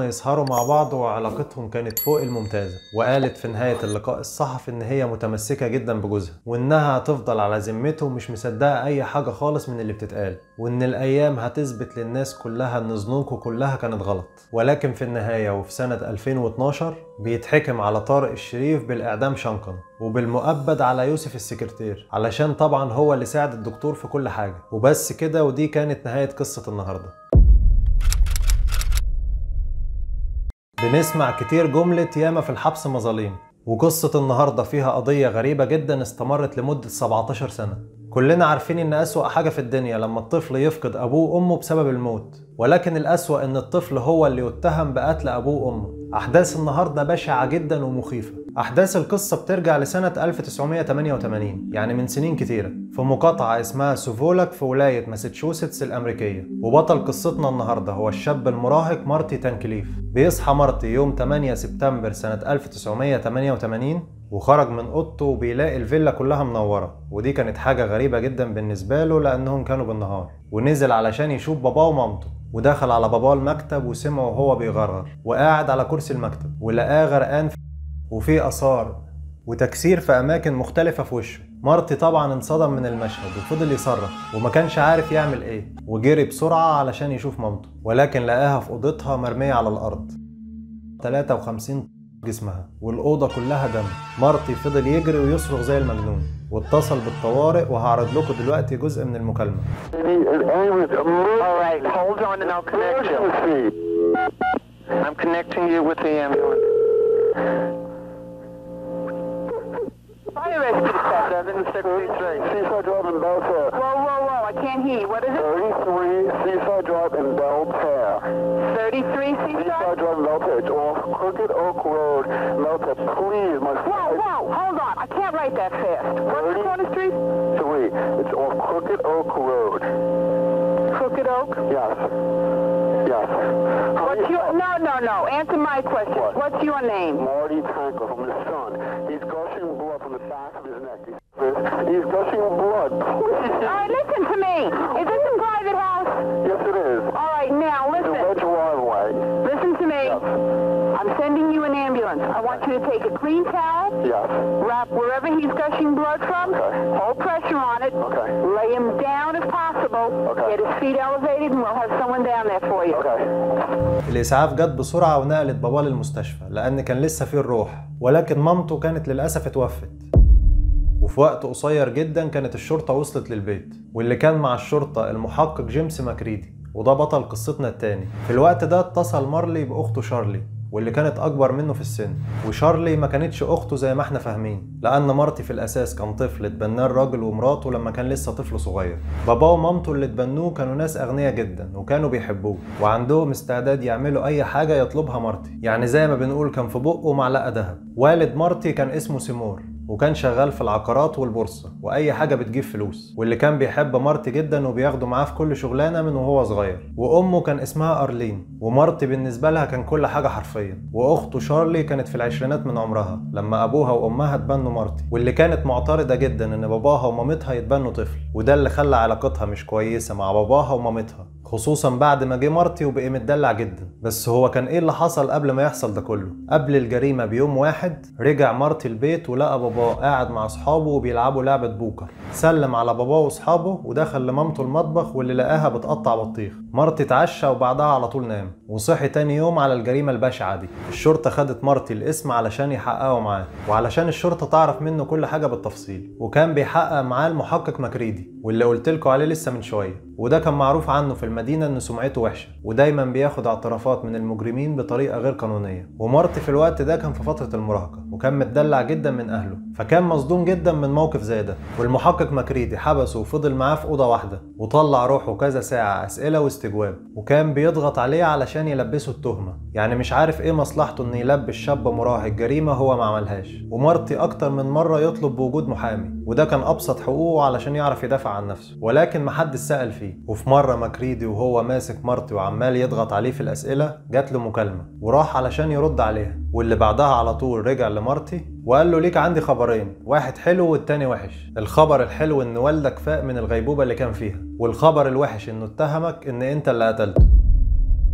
هم يسهروا مع بعض وعلاقتهم كانت فوق الممتازة وقالت في نهاية اللقاء الصحفي إن هي متمسكة جدا بجوزها وإنها هتفضل على ذمته ومش مصدقة أي حاجة خالص من اللي بتتقال وإن الأيام هتثبت للناس كلها إن ظنونكم كلها كانت غلط ولكن في النهاية وفي سنة 2012 بيتحكم على طارق الشريف بالإعدام شنقا وبالمؤبد على يوسف السكرتير علشان طبعا هو اللي ساعد الدكتور في كل حاجة وبس كده ودي كانت نهاية قصة النهاردة بنسمع كتير جملة ياما في الحبس مظاليم وقصة النهاردة فيها قضية غريبة جدا استمرت لمدة 17 سنة كلنا عارفين ان اسوأ حاجة في الدنيا لما الطفل يفقد ابوه وامه بسبب الموت ولكن الاسوأ ان الطفل هو اللي يتهم بقتل ابوه وامه احداث النهاردة بشعة جدا ومخيفة احداث القصة بترجع لسنة 1988 يعني من سنين كتيرة في مقاطعة اسمها سوفولك في ولاية ماساتشوستس الامريكية وبطل قصتنا النهاردة هو الشاب المراهق مارتي تانكليف بيصحى مارتي يوم 8 سبتمبر سنة 1988 وخرج من اوضته وبيلاقي الفيلا كلها منوره ودي كانت حاجه غريبه جدا بالنسبه له لانهم كانوا بالنهار ونزل علشان يشوف باباه ومامته ودخل على باباه المكتب وسمعه وهو بيغرغر وقاعد على كرسي المكتب ولقاه غرقان وفي اثار وتكسير في اماكن مختلفه في وشه مارتي طبعا انصدم من المشهد وفضل يصرخ وما كانش عارف يعمل ايه وجري بسرعه علشان يشوف مامته ولكن لقاها في اوضتها مرميه على الارض 53 جسمها والأوضة كلها دم مارتي فضل يجري ويصرخ زي المجنون واتصل بالطوارئ وهعرض لكم دلوقتي جزء من المكالمة Alright, hold on and I'll connect you. I'm connecting you with the ambulance. Fire rescue department, 763. Seaside Drive in Belfair. Whoa, whoa, whoa, I can't hear you. What is it? 33 Seaside Drive in Belfair. 33 Seaside Seaside? Drive in Belfair. It's off Crooked Oak Road. Belfair, please, my Whoa, whoa, hold on. I can't write that fast. What's the corner street? Three. It's off Crooked Oak Road. Crooked Oak? Yes. Yes. What's your... No, no, no. Answer my question. What? What's your name? Marty Tanker from his son. He's gushing blood from the back of his neck. He's, he's gushing blood. Please. All right, listen to me. Is this a private house? Yes, it is. All right, now, The listen. red driveway. Listen to me. Yes. I'm sending you an ambulance. I want you to take a clean towel, Yes. wrap wherever he's gushing blood from, Okay. hold pressure on it, Okay. lay him down if possible, Okay. get his feet elevated, and we'll have someone down there for you. Okay. الإسعاف جت بسرعة ونقلت باباه للمستشفى لأن كان لسه فيه الروح ولكن مامته كانت للأسف اتوفت وفي وقت قصير جدا كانت الشرطة وصلت للبيت واللي كان مع الشرطة المحقق جيمس ماكريدي وده بطل قصتنا التاني في الوقت ده اتصل مارلي بأخته شارلي واللي كانت أكبر منه في السن وشارلي ما كانتش أخته زي ما احنا فاهمين لأن مارتي في الأساس كان طفل اتبناه الراجل ومراته لما كان لسه طفل صغير باباه ومامته اللي اتبنوه كانوا ناس أغنياء جدا وكانوا بيحبوه وعندهم استعداد يعملوا أي حاجة يطلبها مارتي يعني زي ما بنقول كان في بقه معلقة دهب والد مارتي كان اسمه سيمور وكان شغال في العقارات والبورصة وأي حاجة بتجيب فلوس واللي كان بيحب مارتي جدا وبياخده معاه في كل شغلانة من وهو صغير وأمه كان اسمها أرلين ومارتي بالنسبة لها كان كل حاجة حرفيا وأخته شارلي كانت في العشرينات من عمرها لما أبوها وأمها اتبنوا مارتي واللي كانت معترضة جدا إن باباها ومامتها يتبنوا طفل وده اللي خلى علاقتها مش كويسة مع باباها ومامتها خصوصا بعد ما جه مارتي وبقي متدلع جدا بس هو كان ايه اللي حصل قبل ما يحصل ده كله قبل الجريمة بيوم واحد رجع مارتي البيت ولقى باباه قاعد مع اصحابه وبيلعبوا لعبة بوكر سلم على باباه واصحابه ودخل لمامته المطبخ واللي لقاها بتقطع بطيخ مارتي اتعشى وبعدها على طول نام وصحي تاني يوم على الجريمة البشعة دي الشرطة خدت مارتي الاسم علشان يحققوا معاه وعلشان الشرطة تعرف منه كل حاجة بالتفصيل وكان بيحقق معاه المحقق مكريدي واللي قلتلكوا عليه لسه من شوية وده كان معروف عنه في المدينة إن سمعته وحشة ودايما بياخد اعترافات من المجرمين بطريقة غير قانونية ومارتي في الوقت ده كان في فترة المراهقة وكان متدلع جدا من أهله فكان مصدوم جدا من موقف زي ده والمحقق مكريدي حبسه وفضل معاه في أوضة واحدة وطلع روحه كذا ساعة أسئلة واستجواب وكان بيضغط عليه علشان يلبسه التهمة يعني مش عارف إيه مصلحته إن يلبس شاب مراهق جريمة هو ما عملهاش ومارتي أكتر من مرة يطلب بوجود محامي وده كان أبسط حقوقه علشان يعرف يدافع عن نفسه ولكن محدش سأل فيه وفي مرة مكريدي وهو ماسك مارتي وعمال يضغط عليه في الأسئلة جات له مكالمة وراح علشان يرد عليها واللي بعدها على طول رجع لمارتي وقال له ليك عندي خبرين واحد حلو والتاني وحش الخبر الحلو ان والدك فاق من الغيبوبة اللي كان فيها والخبر الوحش انه اتهمك ان انت اللي قتلته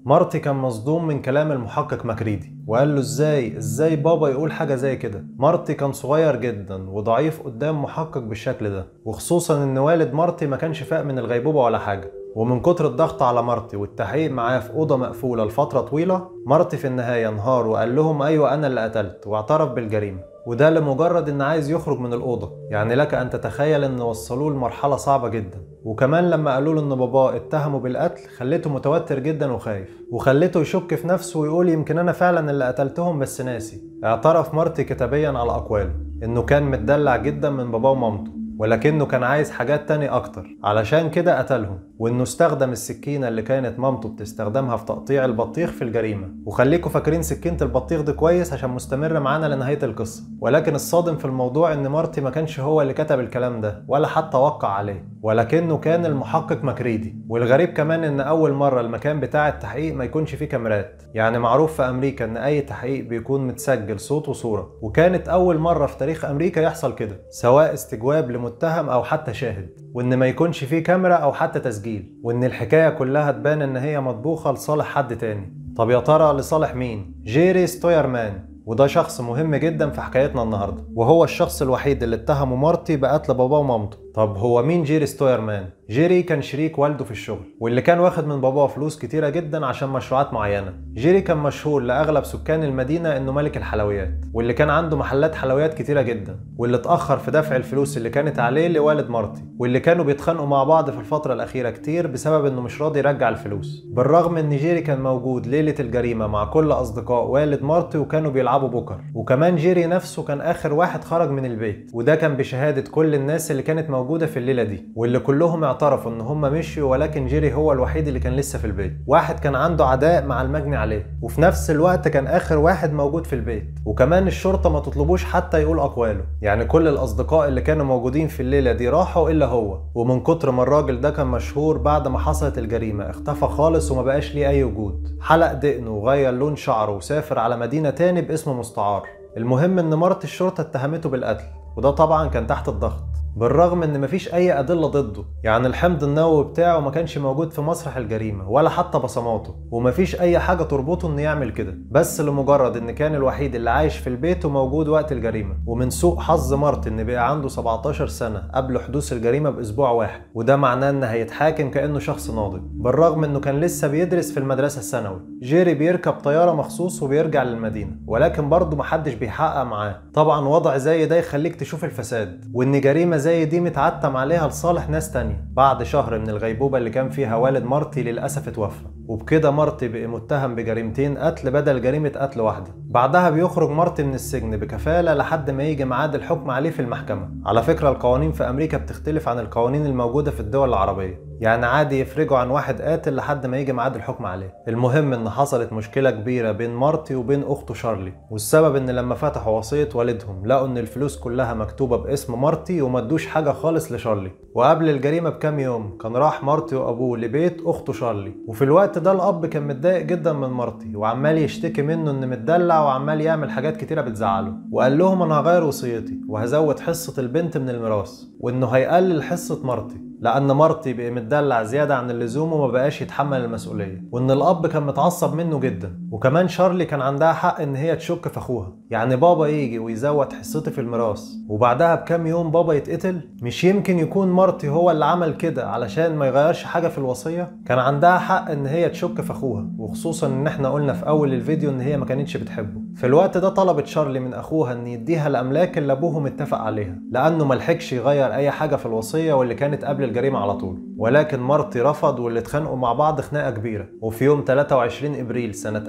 مارتي كان مصدوم من كلام المحقق ماكريدي وقال له ازاي ازاي بابا يقول حاجه زي كده مارتي كان صغير جدا وضعيف قدام محقق بالشكل ده وخصوصا ان والد مارتي ما كانش فاق من الغيبوبه ولا حاجه ومن كتر الضغط على مارتي والتحقيق معاه في اوضه مقفوله لفتره طويله مارتي في النهايه انهار وقال لهم ايوه انا اللي قتلت واعترف بالجريمه وده لمجرد ان عايز يخرج من الاوضه يعني لك ان تتخيل ان وصلوه لمرحله صعبه جدا وكمان لما قالوا له ان باباه اتهمه بالقتل خليته متوتر جدا وخايف وخليته يشك في نفسه ويقول يمكن انا فعلا اللي قتلتهم بس ناسي اعترف مارتي كتابيا على اقواله انه كان متدلع جدا من باباه ومامته ولكنه كان عايز حاجات تاني أكتر علشان كده قتلهم وإنه استخدم السكينة اللي كانت مامته بتستخدمها في تقطيع البطيخ في الجريمة وخليكوا فاكرين سكينة البطيخ دي كويس عشان مستمر معانا لنهاية القصة ولكن الصادم في الموضوع إن مارتي ما كانش هو اللي كتب الكلام ده ولا حتى وقع عليه ولكنه كان المحقق ماكريدي والغريب كمان إن أول مرة المكان بتاع التحقيق ما يكونش فيه كاميرات يعني معروف في أمريكا إن أي تحقيق بيكون متسجل صوت وصورة وكانت أول مرة في تاريخ أمريكا يحصل كده سواء استجواب لمتهم أو حتى شاهد وإن ما يكونش فيه كاميرا أو حتى تسجيل وإن الحكاية كلها تبان إن هي مطبوخة لصالح حد تاني طب يا ترى لصالح مين؟ جيري ستويرمان وده شخص مهم جدا في حكايتنا النهارده وهو الشخص الوحيد اللي اتهمه مارتي بقتل باباه ومامته طب هو مين جيري ستويرمان جيري كان شريك والده في الشغل واللي كان واخد من باباه فلوس كتيرة جدا عشان مشروعات معينة جيري كان مشهور لأغلب سكان المدينة إنه ملك الحلويات واللي كان عنده محلات حلويات كتيرة جدا واللي اتأخر في دفع الفلوس اللي كانت عليه لوالد مارتي واللي كانوا بيتخانقوا مع بعض في الفترة الأخيرة كتير بسبب إنه مش راضي يرجع الفلوس بالرغم إن جيري كان موجود ليلة الجريمة مع كل أصدقاء والد مارتي وكانوا بيلعبوا بوكر وكمان جيري نفسه كان آخر واحد خرج من البيت وده كان بشهادة كل الناس اللي كانت موجودة في الليلة دي واللي كلهم اعترفوا ان هم مشيوا ولكن جيري هو الوحيد اللي كان لسه في البيت واحد كان عنده عداء مع المجني عليه وفي نفس الوقت كان اخر واحد موجود في البيت وكمان الشرطة ما تطلبوش حتى يقول اقواله يعني كل الاصدقاء اللي كانوا موجودين في الليلة دي راحوا الا هو ومن كتر ما الراجل ده كان مشهور بعد ما حصلت الجريمة اختفى خالص وما بقاش ليه اي وجود حلق دقنه وغير لون شعره وسافر على مدينة تاني باسم مستعار المهم ان مرت الشرطة اتهمته بالقتل وده طبعا كان تحت الضغط بالرغم ان مفيش اي ادله ضده يعني الحمض النووي بتاعه ما كانش موجود في مسرح الجريمه ولا حتى بصماته ومفيش اي حاجه تربطه انه يعمل كده بس لمجرد ان كان الوحيد اللي عايش في البيت وموجود وقت الجريمه ومن سوء حظ مارت ان بقى عنده 17 سنه قبل حدوث الجريمه باسبوع واحد وده معناه ان هيتحاكم كانه شخص ناضج بالرغم انه كان لسه بيدرس في المدرسه الثانوي جيري بيركب طياره مخصوص وبيرجع للمدينه ولكن برضه محدش بيحقق معاه طبعا وضع زي ده يخليك تشوف الفساد وان جريمه زي دي متعتم عليها لصالح ناس تانية بعد شهر من الغيبوبة اللي كان فيها والد مارتي للأسف اتوفى وبكده مارتي بقى متهم بجريمتين قتل بدل جريمة قتل واحدة بعدها بيخرج مارتي من السجن بكفالة لحد ما يجي ميعاد الحكم عليه في المحكمة على فكرة القوانين في أمريكا بتختلف عن القوانين الموجودة في الدول العربية يعني عادي يفرجوا عن واحد قاتل لحد ما يجي ميعاد الحكم عليه المهم ان حصلت مشكلة كبيرة بين مارتي وبين اخته شارلي والسبب ان لما فتحوا وصية والدهم لقوا ان الفلوس كلها مكتوبة باسم مارتي وما ادوش حاجة خالص لشارلي وقبل الجريمة بكام يوم كان راح مارتي وابوه لبيت اخته شارلي وفي الوقت ده الاب كان متضايق جدا من مارتي وعمال يشتكي منه ان متدلع وعمال يعمل حاجات كتيرة بتزعله وقال لهم انا هغير وصيتي وهزود حصة البنت من الميراث وانه هيقلل حصة مارتي لان مارتي بقى متدلع زياده عن اللزوم وما بقاش يتحمل المسؤوليه وان الاب كان متعصب منه جدا وكمان شارلي كان عندها حق ان هي تشك في اخوها يعني بابا يجي ويزود حصتي في الميراث وبعدها بكام يوم بابا يتقتل مش يمكن يكون مارتي هو اللي عمل كده علشان ما يغيرش حاجه في الوصيه كان عندها حق ان هي تشك في اخوها وخصوصا ان احنا قلنا في اول الفيديو ان هي ما كانتش بتحبه في الوقت ده طلبت شارلي من اخوها ان يديها الاملاك اللي ابوهم اتفق عليها لانه ملحقش يغير اي حاجه في الوصيه واللي كانت قبل الجريمه على طول ولكن مارتي رفض واللي اتخانقوا مع بعض خناقه كبيره وفي يوم 23 ابريل سنه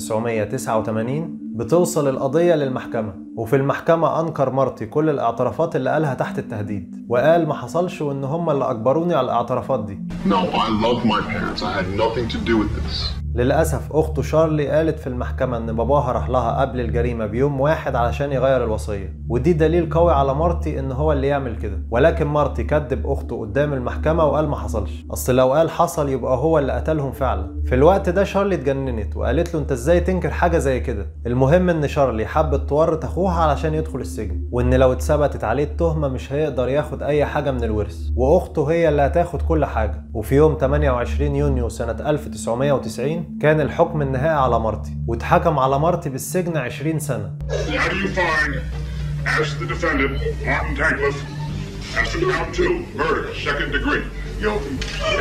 1989 بتوصل القضيه للمحكمه وفي المحكمه انكر مارتي كل الاعترافات اللي قالها تحت التهديد وقال ما حصلش وان هم اللي اجبروني على الاعترافات دي No, I love my parents. I had nothing to do with this. للأسف أخته شارلي قالت في المحكمة إن باباها راح لها قبل الجريمة بيوم واحد علشان يغير الوصية ودي دليل قوي على مارتي إن هو اللي يعمل كده ولكن مارتي كذب أخته قدام المحكمة وقال ما حصلش أصل لو قال حصل يبقى هو اللي قتلهم فعلا في الوقت ده شارلي اتجننت وقالت له أنت إزاي تنكر حاجة زي كده المهم إن شارلي حبت تورط أخوها علشان يدخل السجن وإن لو اتثبتت عليه التهمة مش هيقدر ياخد أي حاجة من الورث وأخته هي اللي هتاخد كل حاجة وفي يوم 28 يونيو سنة 1990 2020 كان الحكم النهائي على مارتي واتحكم على مارتي بالسجن 20 سنة How do you find, as the defendant, Martin Tankliff, as to count two, murder, second degree, guilty?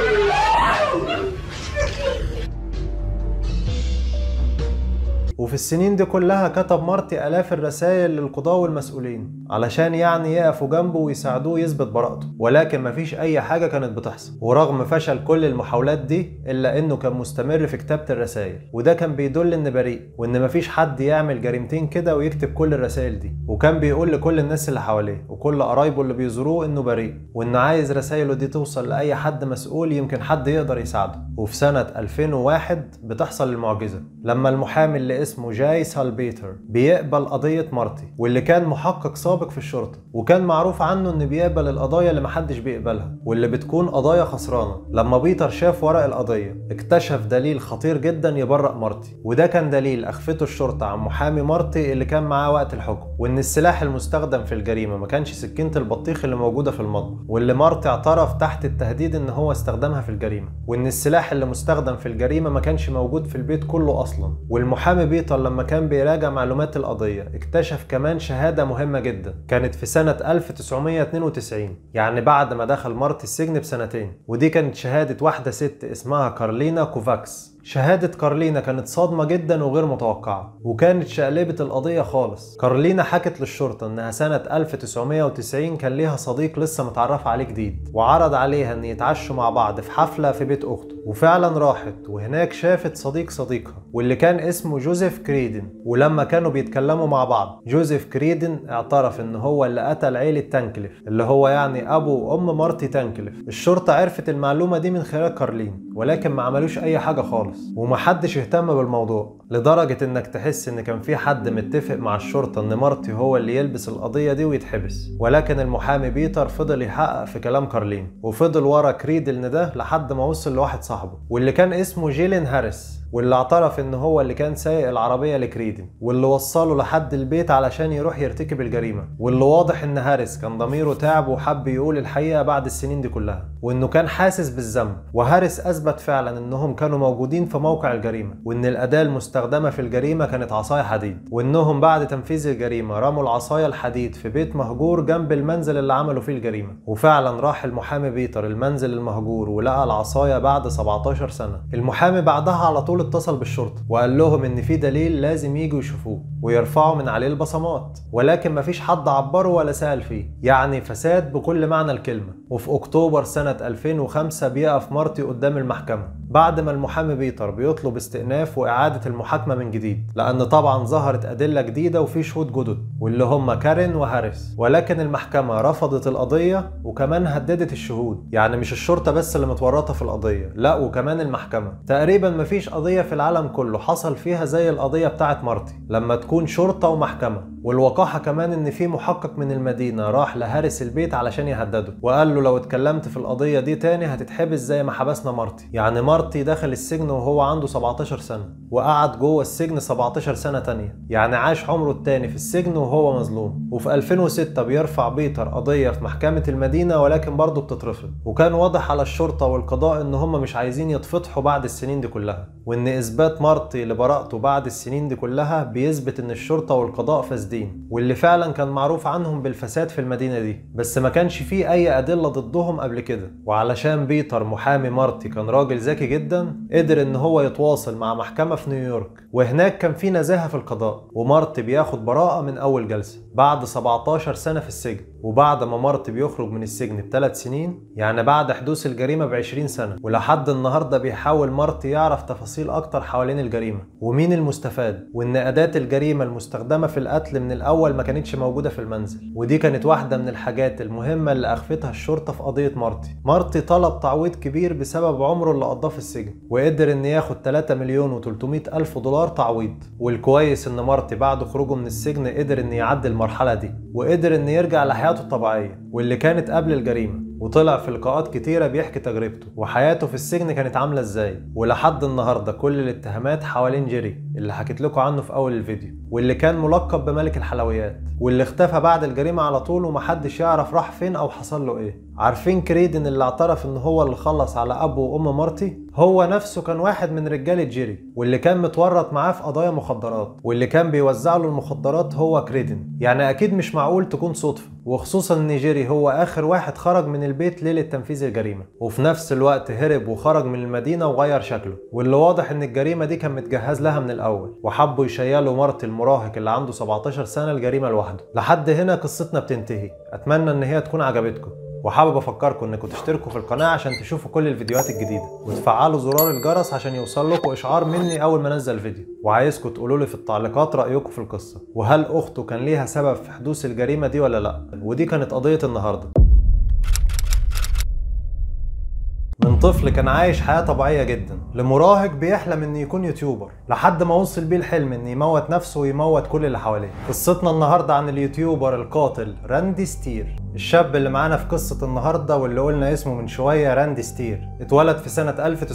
وفي السنين دي كلها كتب مارتي آلاف الرسائل للقضاة والمسؤولين علشان يعني يقفوا جنبه ويساعدوه يثبت براءته ولكن مفيش أي حاجة كانت بتحصل ورغم فشل كل المحاولات دي إلا إنه كان مستمر في كتابة الرسائل وده كان بيدل إن بريء وإن مفيش حد يعمل جريمتين كده ويكتب كل الرسائل دي وكان بيقول لكل الناس اللي حواليه وكل قرايبه اللي بيزوروه إنه بريء وإنه عايز رسائله دي توصل لأي حد مسؤول يمكن حد يقدر يساعده وفي سنة 2001 بتحصل المعجزة لما المحامي اللي اسمه جاي سالبيتر بيقبل قضية مارتي واللي كان محقق سابق في الشرطة وكان معروف عنه انه بيقبل القضايا اللي محدش بيقبلها واللي بتكون قضايا خسرانة لما بيتر شاف ورق القضية اكتشف دليل خطير جدا يبرأ مارتي وده كان دليل اخفته الشرطة عن محامي مارتي اللي كان معاه وقت الحكم وان السلاح المستخدم في الجريمة ما كانش سكينة البطيخ اللي موجودة في المطبخ واللي مارتي اعترف تحت التهديد ان هو استخدمها في الجريمة وان السلاح اللي مستخدم في الجريمة ما كانش موجود في البيت كله اصلا والمحامي بيتر لما كان بيراجع معلومات القضية اكتشف كمان شهادة مهمة جدا كانت في سنة 1992 يعني بعد ما دخل مارتي السجن بسنتين ودي كانت شهادة واحدة ست اسمها كارلينا كوفاكس شهادة كارلينا كانت صادمة جدا وغير متوقعة وكانت شقلبت القضية خالص كارلينا حكت للشرطة انها سنة 1990 كان ليها صديق لسه متعرف عليه جديد وعرض عليها ان يتعشوا مع بعض في حفلة في بيت اخته وفعلا راحت وهناك شافت صديق صديقها واللي كان اسمه جوزيف كريدن ولما كانوا بيتكلموا مع بعض جوزيف كريدن اعترف ان هو اللي قتل عيلة تانكليف اللي هو يعني ابو وام مارتي تانكليف الشرطة عرفت المعلومة دي من خلال كارلين ولكن ما عملوش اي حاجة خالص ومحدش اهتم بالموضوع لدرجة انك تحس ان كان في حد متفق مع الشرطة ان مارتي هو اللي يلبس القضية دي ويتحبس ولكن المحامي بيتر فضل يحقق في كلام كارلين وفضل ورا كريدلن ده لحد ما وصل لواحد صاحبه واللي كان اسمه جيلين هاريس واللي اعترف ان هو اللي كان سايق العربيه لكريدن واللي وصله لحد البيت علشان يروح يرتكب الجريمه واللي واضح ان هاريس كان ضميره تعب وحب يقول الحقيقه بعد السنين دي كلها وانه كان حاسس بالذنب وهاريس اثبت فعلا انهم كانوا موجودين في موقع الجريمه وان الاداه المستخدمه في الجريمه كانت عصايه حديد وانهم بعد تنفيذ الجريمه رموا العصايه الحديد في بيت مهجور جنب المنزل اللي عملوا فيه الجريمه وفعلا راح المحامي بيتر المنزل المهجور ولقى العصايه بعد 17 سنه المحامي بعدها على طول اتصل بالشرطه وقال لهم ان في دليل لازم يجوا يشوفوه ويرفعوا من عليه البصمات ولكن مفيش حد عبره ولا سأل فيه يعني فساد بكل معنى الكلمة وفي أكتوبر سنة 2005 بيقف مارتي قدام المحكمة بعد ما المحامي بيتر بيطلب استئناف وإعادة المحاكمة من جديد لأن طبعا ظهرت أدلة جديدة وفي شهود جدد واللي هم كارين وهاريس ولكن المحكمة رفضت القضية وكمان هددت الشهود يعني مش الشرطة بس اللي متورطة في القضية لا وكمان المحكمة تقريبا مفيش قضية في العالم كله حصل فيها زي القضية بتاعت مارتي لما تكون شرطة ومحكمة والوقاحة كمان ان في محقق من المدينة راح لهارس البيت علشان يهدده وقال له لو اتكلمت في القضية دي تاني هتتحبس زي ما حبسنا مارتي يعني مارتي دخل السجن وهو عنده 17 سنة وقعد جوه السجن 17 سنة تانية يعني عاش عمره التاني في السجن وهو مظلوم وفي 2006 بيرفع بيتر قضية في محكمة المدينة ولكن برضه بتترفض وكان واضح على الشرطة والقضاء ان هم مش عايزين يتفضحوا بعد السنين دي كلها وان اثبات مارتي لبراءته بعد السنين دي كلها بيثبت ان الشرطة والقضاء فاسدين واللي فعلا كان معروف عنهم بالفساد في المدينة دي بس ما كانش فيه اي ادلة ضدهم قبل كده وعلشان بيتر محامي مارتي كان راجل ذكي جدا قدر ان هو يتواصل مع محكمة في نيويورك وهناك كان في نزاهة في القضاء ومارتي بياخد براءة من اول جلسة بعد 17 سنة في السجن وبعد ما مارتي بيخرج من السجن بثلاث سنين يعني بعد حدوث الجريمة ب 20 سنة ولحد النهاردة بيحاول مارتي يعرف تفاصيل أكتر حوالين الجريمة ومين المستفاد وإن أداة الجريمة المستخدمة في القتل من الأول ما كانتش موجودة في المنزل ودي كانت واحدة من الحاجات المهمة اللي أخفتها الشرطة في قضية مارتي مارتي طلب تعويض كبير بسبب عمره اللي قضاه في السجن وقدر إن ياخد 3 مليون و300 ألف دولار تعويض والكويس إن مارتي بعد خروجه من السجن قدر إن يعدي المرحلة دي وقدر إن يرجع لحياته الطبيعية واللي كانت قبل الجريمة وطلع في لقاءات كتيرة بيحكي تجربته وحياته في السجن كانت عاملة ازاي ولحد النهاردة كل الاتهامات حوالين جيري اللي حكيت لكم عنه في أول الفيديو واللي كان ملقب بملك الحلويات واللي اختفى بعد الجريمة على طول ومحدش يعرف راح فين أو حصل له إيه عارفين كريدن اللي اعترف إن هو اللي خلص على أبو وأم مارتي هو نفسه كان واحد من رجالة جيري واللي كان متورط معاه في قضايا مخدرات واللي كان بيوزع له المخدرات هو كريدن يعني أكيد مش معقول تكون صدفة وخصوصا ان جيري هو اخر واحد خرج من البيت ليله تنفيذ الجريمه وفي نفس الوقت هرب وخرج من المدينه وغير شكله واللي واضح ان الجريمه دي كان متجهز لها من الاول وحبوا يشيلوا مارتي المراهق اللي عنده 17 سنه الجريمه لوحده لحد هنا قصتنا بتنتهي اتمنى ان هي تكون عجبتكم وحابب افكركم انكم تشتركوا في القناه عشان تشوفوا كل الفيديوهات الجديده وتفعلوا زرار الجرس عشان يوصل لكم اشعار مني اول ما انزل فيديو وعايزكم تقولوا لي في التعليقات رايكم في القصه وهل اخته كان ليها سبب في حدوث الجريمه دي ولا لا ودي كانت قضيه النهارده من طفل كان عايش حياة طبيعية جدا لمراهق بيحلم انه يكون يوتيوبر لحد ما وصل بيه الحلم انه يموت نفسه ويموت كل اللي حواليه قصتنا النهاردة عن اليوتيوبر القاتل راندي ستير الشاب اللي معانا في قصة النهاردة واللي قلنا اسمه من شوية راندي ستير اتولد في سنة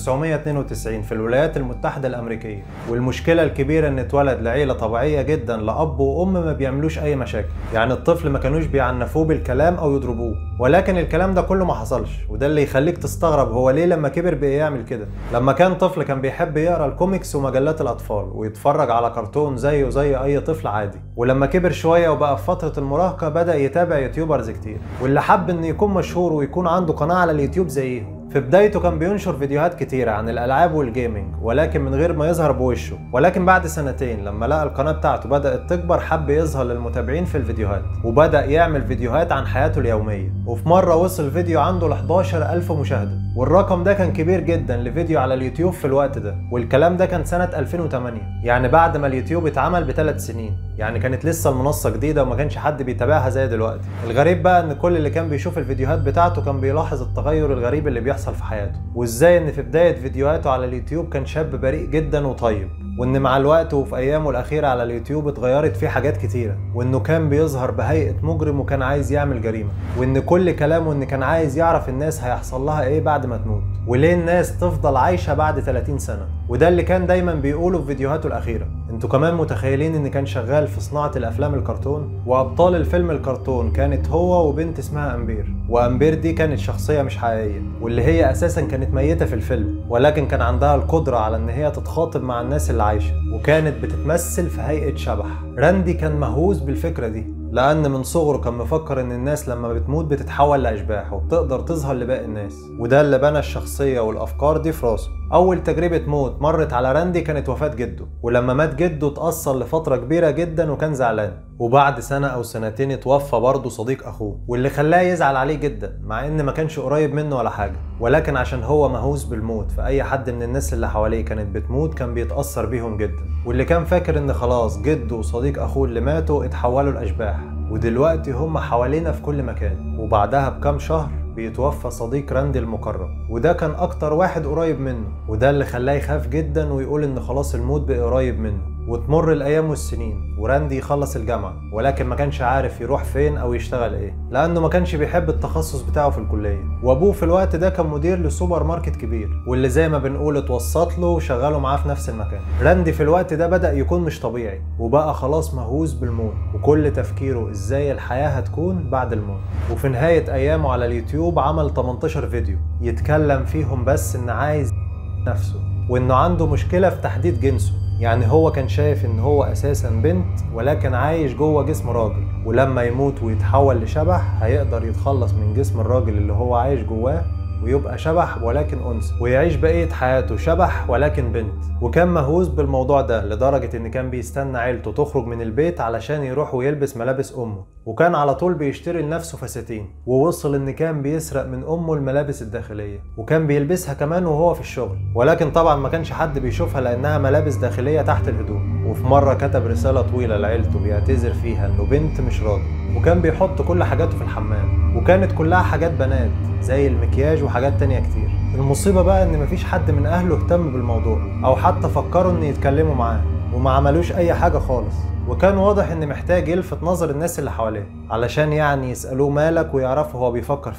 1992 في الولايات المتحدة الأمريكية والمشكلة الكبيرة ان اتولد لعيلة طبيعية جدا لأب وأم ما بيعملوش أي مشاكل يعني الطفل ما كانوش بيعنفوه بالكلام أو يضربوه ولكن الكلام ده كله ما حصلش وده اللي يخليك تستغرب هو ليه لما كبر بقى يعمل كده لما كان طفل كان بيحب يقرا الكوميكس ومجلات الأطفال ويتفرج على كرتون زيه زي أي طفل عادي ولما كبر شوية وبقى في فترة المراهقة بدأ يتابع يوتيوبرز كتير واللي حب انه يكون مشهور ويكون عنده قناة على اليوتيوب زيهم في بدايته كان بينشر فيديوهات كتيرة عن الألعاب والجيمنج ولكن من غير ما يظهر بوشه ولكن بعد سنتين لما لقى القناة بتاعته بدأت تكبر حب يظهر للمتابعين في الفيديوهات وبدأ يعمل فيديوهات عن حياته اليومية وفي مرة وصل فيديو عنده ل 11 ألف مشاهدة والرقم ده كان كبير جدا لفيديو على اليوتيوب في الوقت ده والكلام ده كان سنة 2008 يعني بعد ما اليوتيوب اتعمل بثلاث سنين يعني كانت لسه المنصة جديدة وما كانش حد بيتابعها زي دلوقتي الغريب بقى ان كل اللي كان بيشوف الفيديوهات بتاعته كان بيلاحظ التغير الغريب اللي بيحصل في حياته وازاي ان في بداية فيديوهاته على اليوتيوب كان شاب بريء جدا وطيب وان مع الوقت وفي ايامه الاخيره على اليوتيوب اتغيرت فيه حاجات كتيره وانه كان بيظهر بهيئه مجرم وكان عايز يعمل جريمه وان كل كلامه ان كان عايز يعرف الناس هيحصل لها ايه بعد ما تموت وليه الناس تفضل عايشه بعد 30 سنه وده اللي كان دايما بيقوله في فيديوهاته الاخيره انتوا كمان متخيلين ان كان شغال في صناعه الافلام الكرتون وابطال الفيلم الكرتون كانت هو وبنت اسمها امبير وامبير دي كانت شخصيه مش حقيقيه واللي هي اساسا كانت ميته في الفيلم ولكن كان عندها القدره على ان هي تتخاطب مع الناس اللي عايشه وكانت بتتمثل في هيئه شبح راندي كان مهووس بالفكره دي لأن من صغره كان مفكر إن الناس لما بتموت بتتحول لأشباح وبتقدر تظهر لباقي الناس وده اللي بنى الشخصية والأفكار دي في راسه أول تجربة موت مرت على راندي كانت وفاة جده ولما مات جده اتأثر لفترة كبيرة جدا وكان زعلان وبعد سنة أو سنتين اتوفى برضه صديق أخوه واللي خلاه يزعل عليه جدا مع إن ما كانش قريب منه ولا حاجة ولكن عشان هو مهووس بالموت فأي حد من الناس اللي حواليه كانت بتموت كان بيتأثر بيهم جدا واللي كان فاكر إن خلاص جده وصديق أخوه اللي ماتوا اتحولوا لأشباح ودلوقتي هم حوالينا في كل مكان وبعدها بكام شهر بيتوفى صديق راندي المقرب وده كان اكتر واحد قريب منه وده اللي خلاه يخاف جدا ويقول ان خلاص الموت بقى قريب منه وتمر الايام والسنين وراندي يخلص الجامعه ولكن ما كانش عارف يروح فين او يشتغل ايه لانه ما كانش بيحب التخصص بتاعه في الكليه وابوه في الوقت ده كان مدير لسوبر ماركت كبير واللي زي ما بنقول اتوسط له وشغله معاه في نفس المكان راندي في الوقت ده بدا يكون مش طبيعي وبقى خلاص مهووس بالموت وكل تفكيره ازاي الحياه هتكون بعد الموت وفي نهايه ايامه على اليوتيوب عمل 18 فيديو يتكلم فيهم بس ان عايز نفسه وانه عنده مشكله في تحديد جنسه يعني هو كان شايف ان هو اساسا بنت ولكن عايش جوه جسم راجل ولما يموت ويتحول لشبح هيقدر يتخلص من جسم الراجل اللي هو عايش جواه ويبقى شبح ولكن انثى ويعيش بقيه حياته شبح ولكن بنت وكان مهووس بالموضوع ده لدرجه ان كان بيستنى عيلته تخرج من البيت علشان يروح ويلبس ملابس امه وكان على طول بيشتري لنفسه فساتين ووصل ان كان بيسرق من امه الملابس الداخليه وكان بيلبسها كمان وهو في الشغل ولكن طبعا ما كانش حد بيشوفها لانها ملابس داخليه تحت الهدوم وفي مره كتب رساله طويله لعيلته بيعتذر فيها انه بنت مش راجل وكان بيحط كل حاجاته في الحمام وكانت كلها حاجات بنات زي المكياج وحاجات تانية كتير المصيبة بقى ان مفيش حد من اهله اهتم بالموضوع او حتى فكروا ان يتكلموا معاه وما عملوش اي حاجة خالص وكان واضح ان محتاج يلفت نظر الناس اللي حواليه علشان يعني يسألوه مالك ويعرفوا هو بيفكر في ايه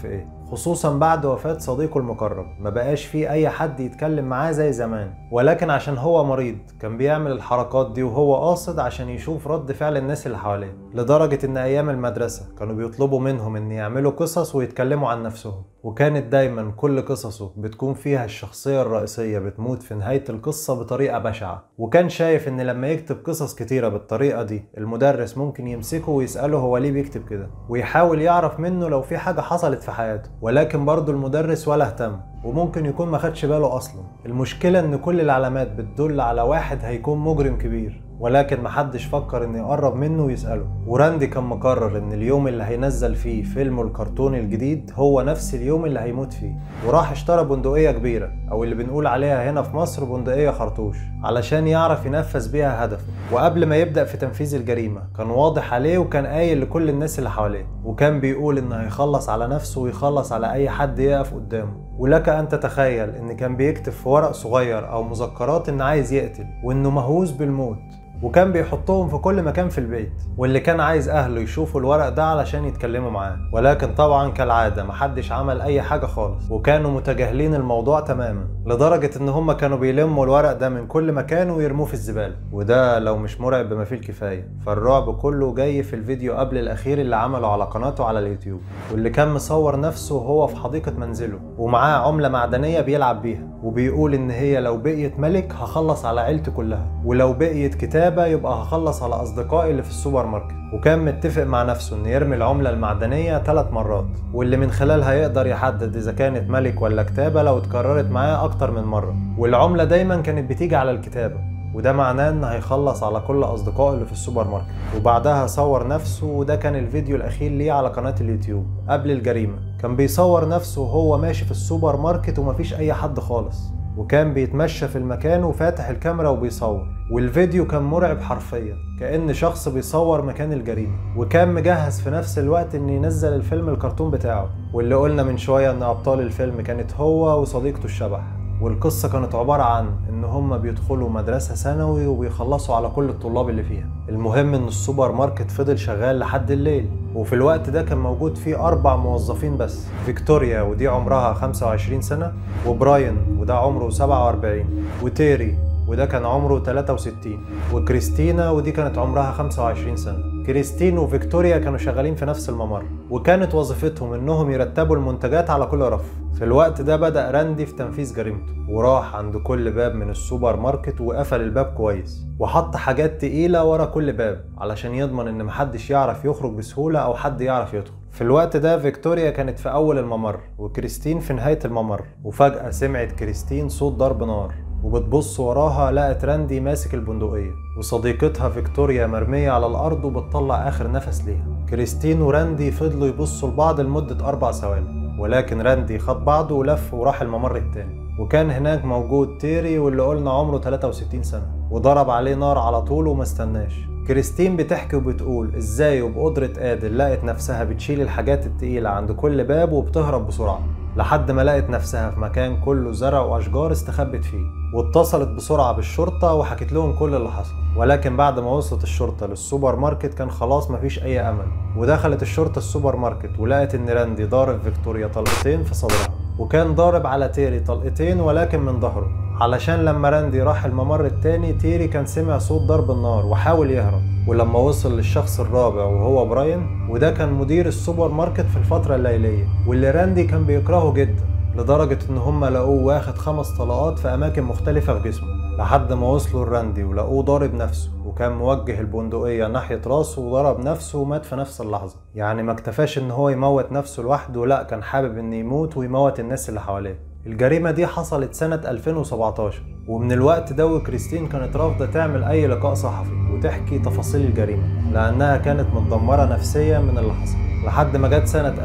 خصوصا بعد وفاة صديقه المقرب ما بقاش فيه أي حد يتكلم معاه زي زمان ولكن عشان هو مريض كان بيعمل الحركات دي وهو قاصد عشان يشوف رد فعل الناس اللي حواليه لدرجة إن أيام المدرسة كانوا بيطلبوا منهم إن يعملوا قصص ويتكلموا عن نفسهم وكانت دايما كل قصصه بتكون فيها الشخصية الرئيسية بتموت في نهاية القصة بطريقة بشعة وكان شايف إن لما يكتب قصص كتيرة بالطريقة دي المدرس ممكن يمسكه ويسأله هو ليه بيكتب كده ويحاول يعرف منه لو في حاجة حصلت في حياته ولكن برضه المدرس ولا اهتم وممكن يكون ما خدش باله اصلا المشكله ان كل العلامات بتدل على واحد هيكون مجرم كبير ولكن محدش فكر انه يقرب منه ويسأله وراندي كان مقرر ان اليوم اللي هينزل فيه فيلمه الكرتوني الجديد هو نفس اليوم اللي هيموت فيه وراح اشترى بندقية كبيرة او اللي بنقول عليها هنا في مصر بندقية خرطوش علشان يعرف ينفذ بيها هدفه وقبل ما يبدأ في تنفيذ الجريمة كان واضح عليه وكان قايل لكل الناس اللي حواليه وكان بيقول انه هيخلص على نفسه ويخلص على اي حد يقف قدامه ولك ان تتخيل ان كان بيكتب في ورق صغير او مذكرات ان عايز يقتل وانه مهووس بالموت وكان بيحطهم في كل مكان في البيت واللي كان عايز اهله يشوفوا الورق ده علشان يتكلموا معاه ولكن طبعا كالعاده محدش عمل اي حاجه خالص وكانوا متجاهلين الموضوع تماما لدرجه ان هم كانوا بيلموا الورق ده من كل مكان ويرموه في الزباله وده لو مش مرعب بما فيه الكفايه فالرعب كله جاي في الفيديو قبل الاخير اللي عمله على قناته على اليوتيوب واللي كان مصور نفسه وهو في حديقه منزله ومعاه عمله معدنيه بيلعب بيها وبيقول ان هي لو بقيت ملك هخلص على عيلتي كلها ولو بقيت كتابه يبقى هخلص على اصدقائي اللي في السوبر ماركت وكان متفق مع نفسه ان يرمي العمله المعدنيه ثلاث مرات واللي من خلالها يقدر يحدد اذا كانت ملك ولا كتابه لو اتكررت معاه اكتر من مره والعمله دايما كانت بتيجي على الكتابه وده معناه ان هيخلص على كل اصدقائه اللي في السوبر ماركت وبعدها صور نفسه وده كان الفيديو الاخير ليه على قناه اليوتيوب قبل الجريمه كان بيصور نفسه وهو ماشي في السوبر ماركت ومفيش اي حد خالص وكان بيتمشى في المكان وفاتح الكاميرا وبيصور والفيديو كان مرعب حرفيا كأن شخص بيصور مكان الجريمة وكان مجهز في نفس الوقت ان ينزل الفيلم الكرتون بتاعه واللي قلنا من شوية ان ابطال الفيلم كانت هو وصديقته الشبح والقصة كانت عبارة عن إن هما بيدخلوا مدرسة ثانوي وبيخلصوا على كل الطلاب اللي فيها المهم إن السوبر ماركت فضل شغال لحد الليل وفي الوقت ده كان موجود فيه أربع موظفين بس فيكتوريا ودي عمرها 25 سنة وبراين وده عمره 47 وتيري وده كان عمره 63 وكريستينا ودي كانت عمرها 25 سنة كريستين وفيكتوريا كانوا شغالين في نفس الممر وكانت وظيفتهم انهم يرتبوا المنتجات على كل رف في الوقت ده بدأ راندي في تنفيذ جريمته وراح عند كل باب من السوبر ماركت وقفل الباب كويس وحط حاجات تقيلة ورا كل باب علشان يضمن ان محدش يعرف يخرج بسهولة او حد يعرف يدخل في الوقت ده فيكتوريا كانت في اول الممر وكريستين في نهاية الممر وفجأة سمعت كريستين صوت ضرب نار وبتبص وراها لقت راندي ماسك البندقية وصديقتها فيكتوريا مرمية على الأرض وبتطلع آخر نفس ليها كريستين وراندي فضلوا يبصوا لبعض لمدة أربع ثواني ولكن راندي خد بعضه ولف وراح الممر التاني وكان هناك موجود تيري واللي قلنا عمره 63 سنة وضرب عليه نار على طول وما استناش كريستين بتحكي وبتقول ازاي وبقدرة قادر لقت نفسها بتشيل الحاجات التقيلة عند كل باب وبتهرب بسرعة لحد ما لقت نفسها في مكان كله زرع واشجار استخبت فيه واتصلت بسرعة بالشرطة وحكت لهم كل اللي حصل ولكن بعد ما وصلت الشرطة للسوبر ماركت كان خلاص مفيش أي أمل ودخلت الشرطة السوبر ماركت ولقت إن راندي ضارب فيكتوريا طلقتين في صدرها وكان ضارب على تيري طلقتين ولكن من ظهره علشان لما راندي راح الممر التاني تيري كان سمع صوت ضرب النار وحاول يهرب ولما وصل للشخص الرابع وهو براين وده كان مدير السوبر ماركت في الفترة الليلية واللي راندي كان بيكرهه جدا لدرجة إن هم لقوه واخد خمس طلقات في أماكن مختلفة في جسمه لحد ما وصلوا لراندي ولقوه ضارب نفسه وكان موجه البندقية ناحية راسه وضرب نفسه ومات في نفس اللحظة يعني ما اكتفاش إن هو يموت نفسه لوحده لأ كان حابب إنه يموت ويموت الناس اللي حواليه الجريمة دي حصلت سنة 2017 ومن الوقت ده وكريستين كانت رافضة تعمل أي لقاء صحفي وتحكي تفاصيل الجريمة لأنها كانت متدمرة نفسيا من اللي حصل لحد ما جت سنة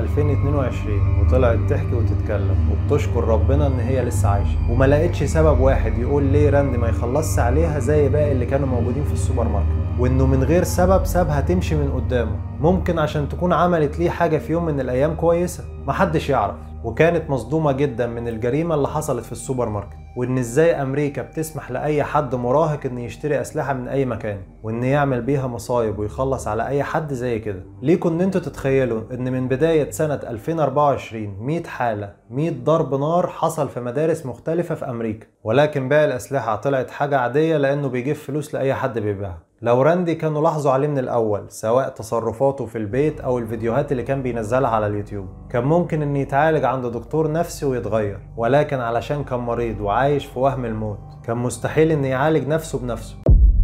2022 وطلعت تحكي وتتكلم وبتشكر ربنا إن هي لسه عايشة وما لقتش سبب واحد يقول ليه راندي ما يخلصش عليها زي باقي اللي كانوا موجودين في السوبر ماركت وإنه من غير سبب سابها تمشي من قدامه ممكن عشان تكون عملت ليه حاجة في يوم من الأيام كويسة محدش يعرف وكانت مصدومة جدا من الجريمة اللي حصلت في السوبر ماركت وان ازاي امريكا بتسمح لاي حد مراهق ان يشتري اسلحة من اي مكان وان يعمل بيها مصايب ويخلص على اي حد زي كده ليكوا ان انتوا تتخيلوا ان من بداية سنة 2024 100 حالة 100 ضرب نار حصل في مدارس مختلفة في امريكا ولكن باقي الاسلحة طلعت حاجة عادية لانه بيجيب فلوس لاي حد بيبيعها لو راندي كانوا لاحظوا عليه من الأول سواء تصرفاته في البيت أو الفيديوهات اللي كان بينزلها على اليوتيوب كان ممكن إن يتعالج عند دكتور نفسي ويتغير ولكن علشان كان مريض وعايش في وهم الموت كان مستحيل إن يعالج نفسه بنفسه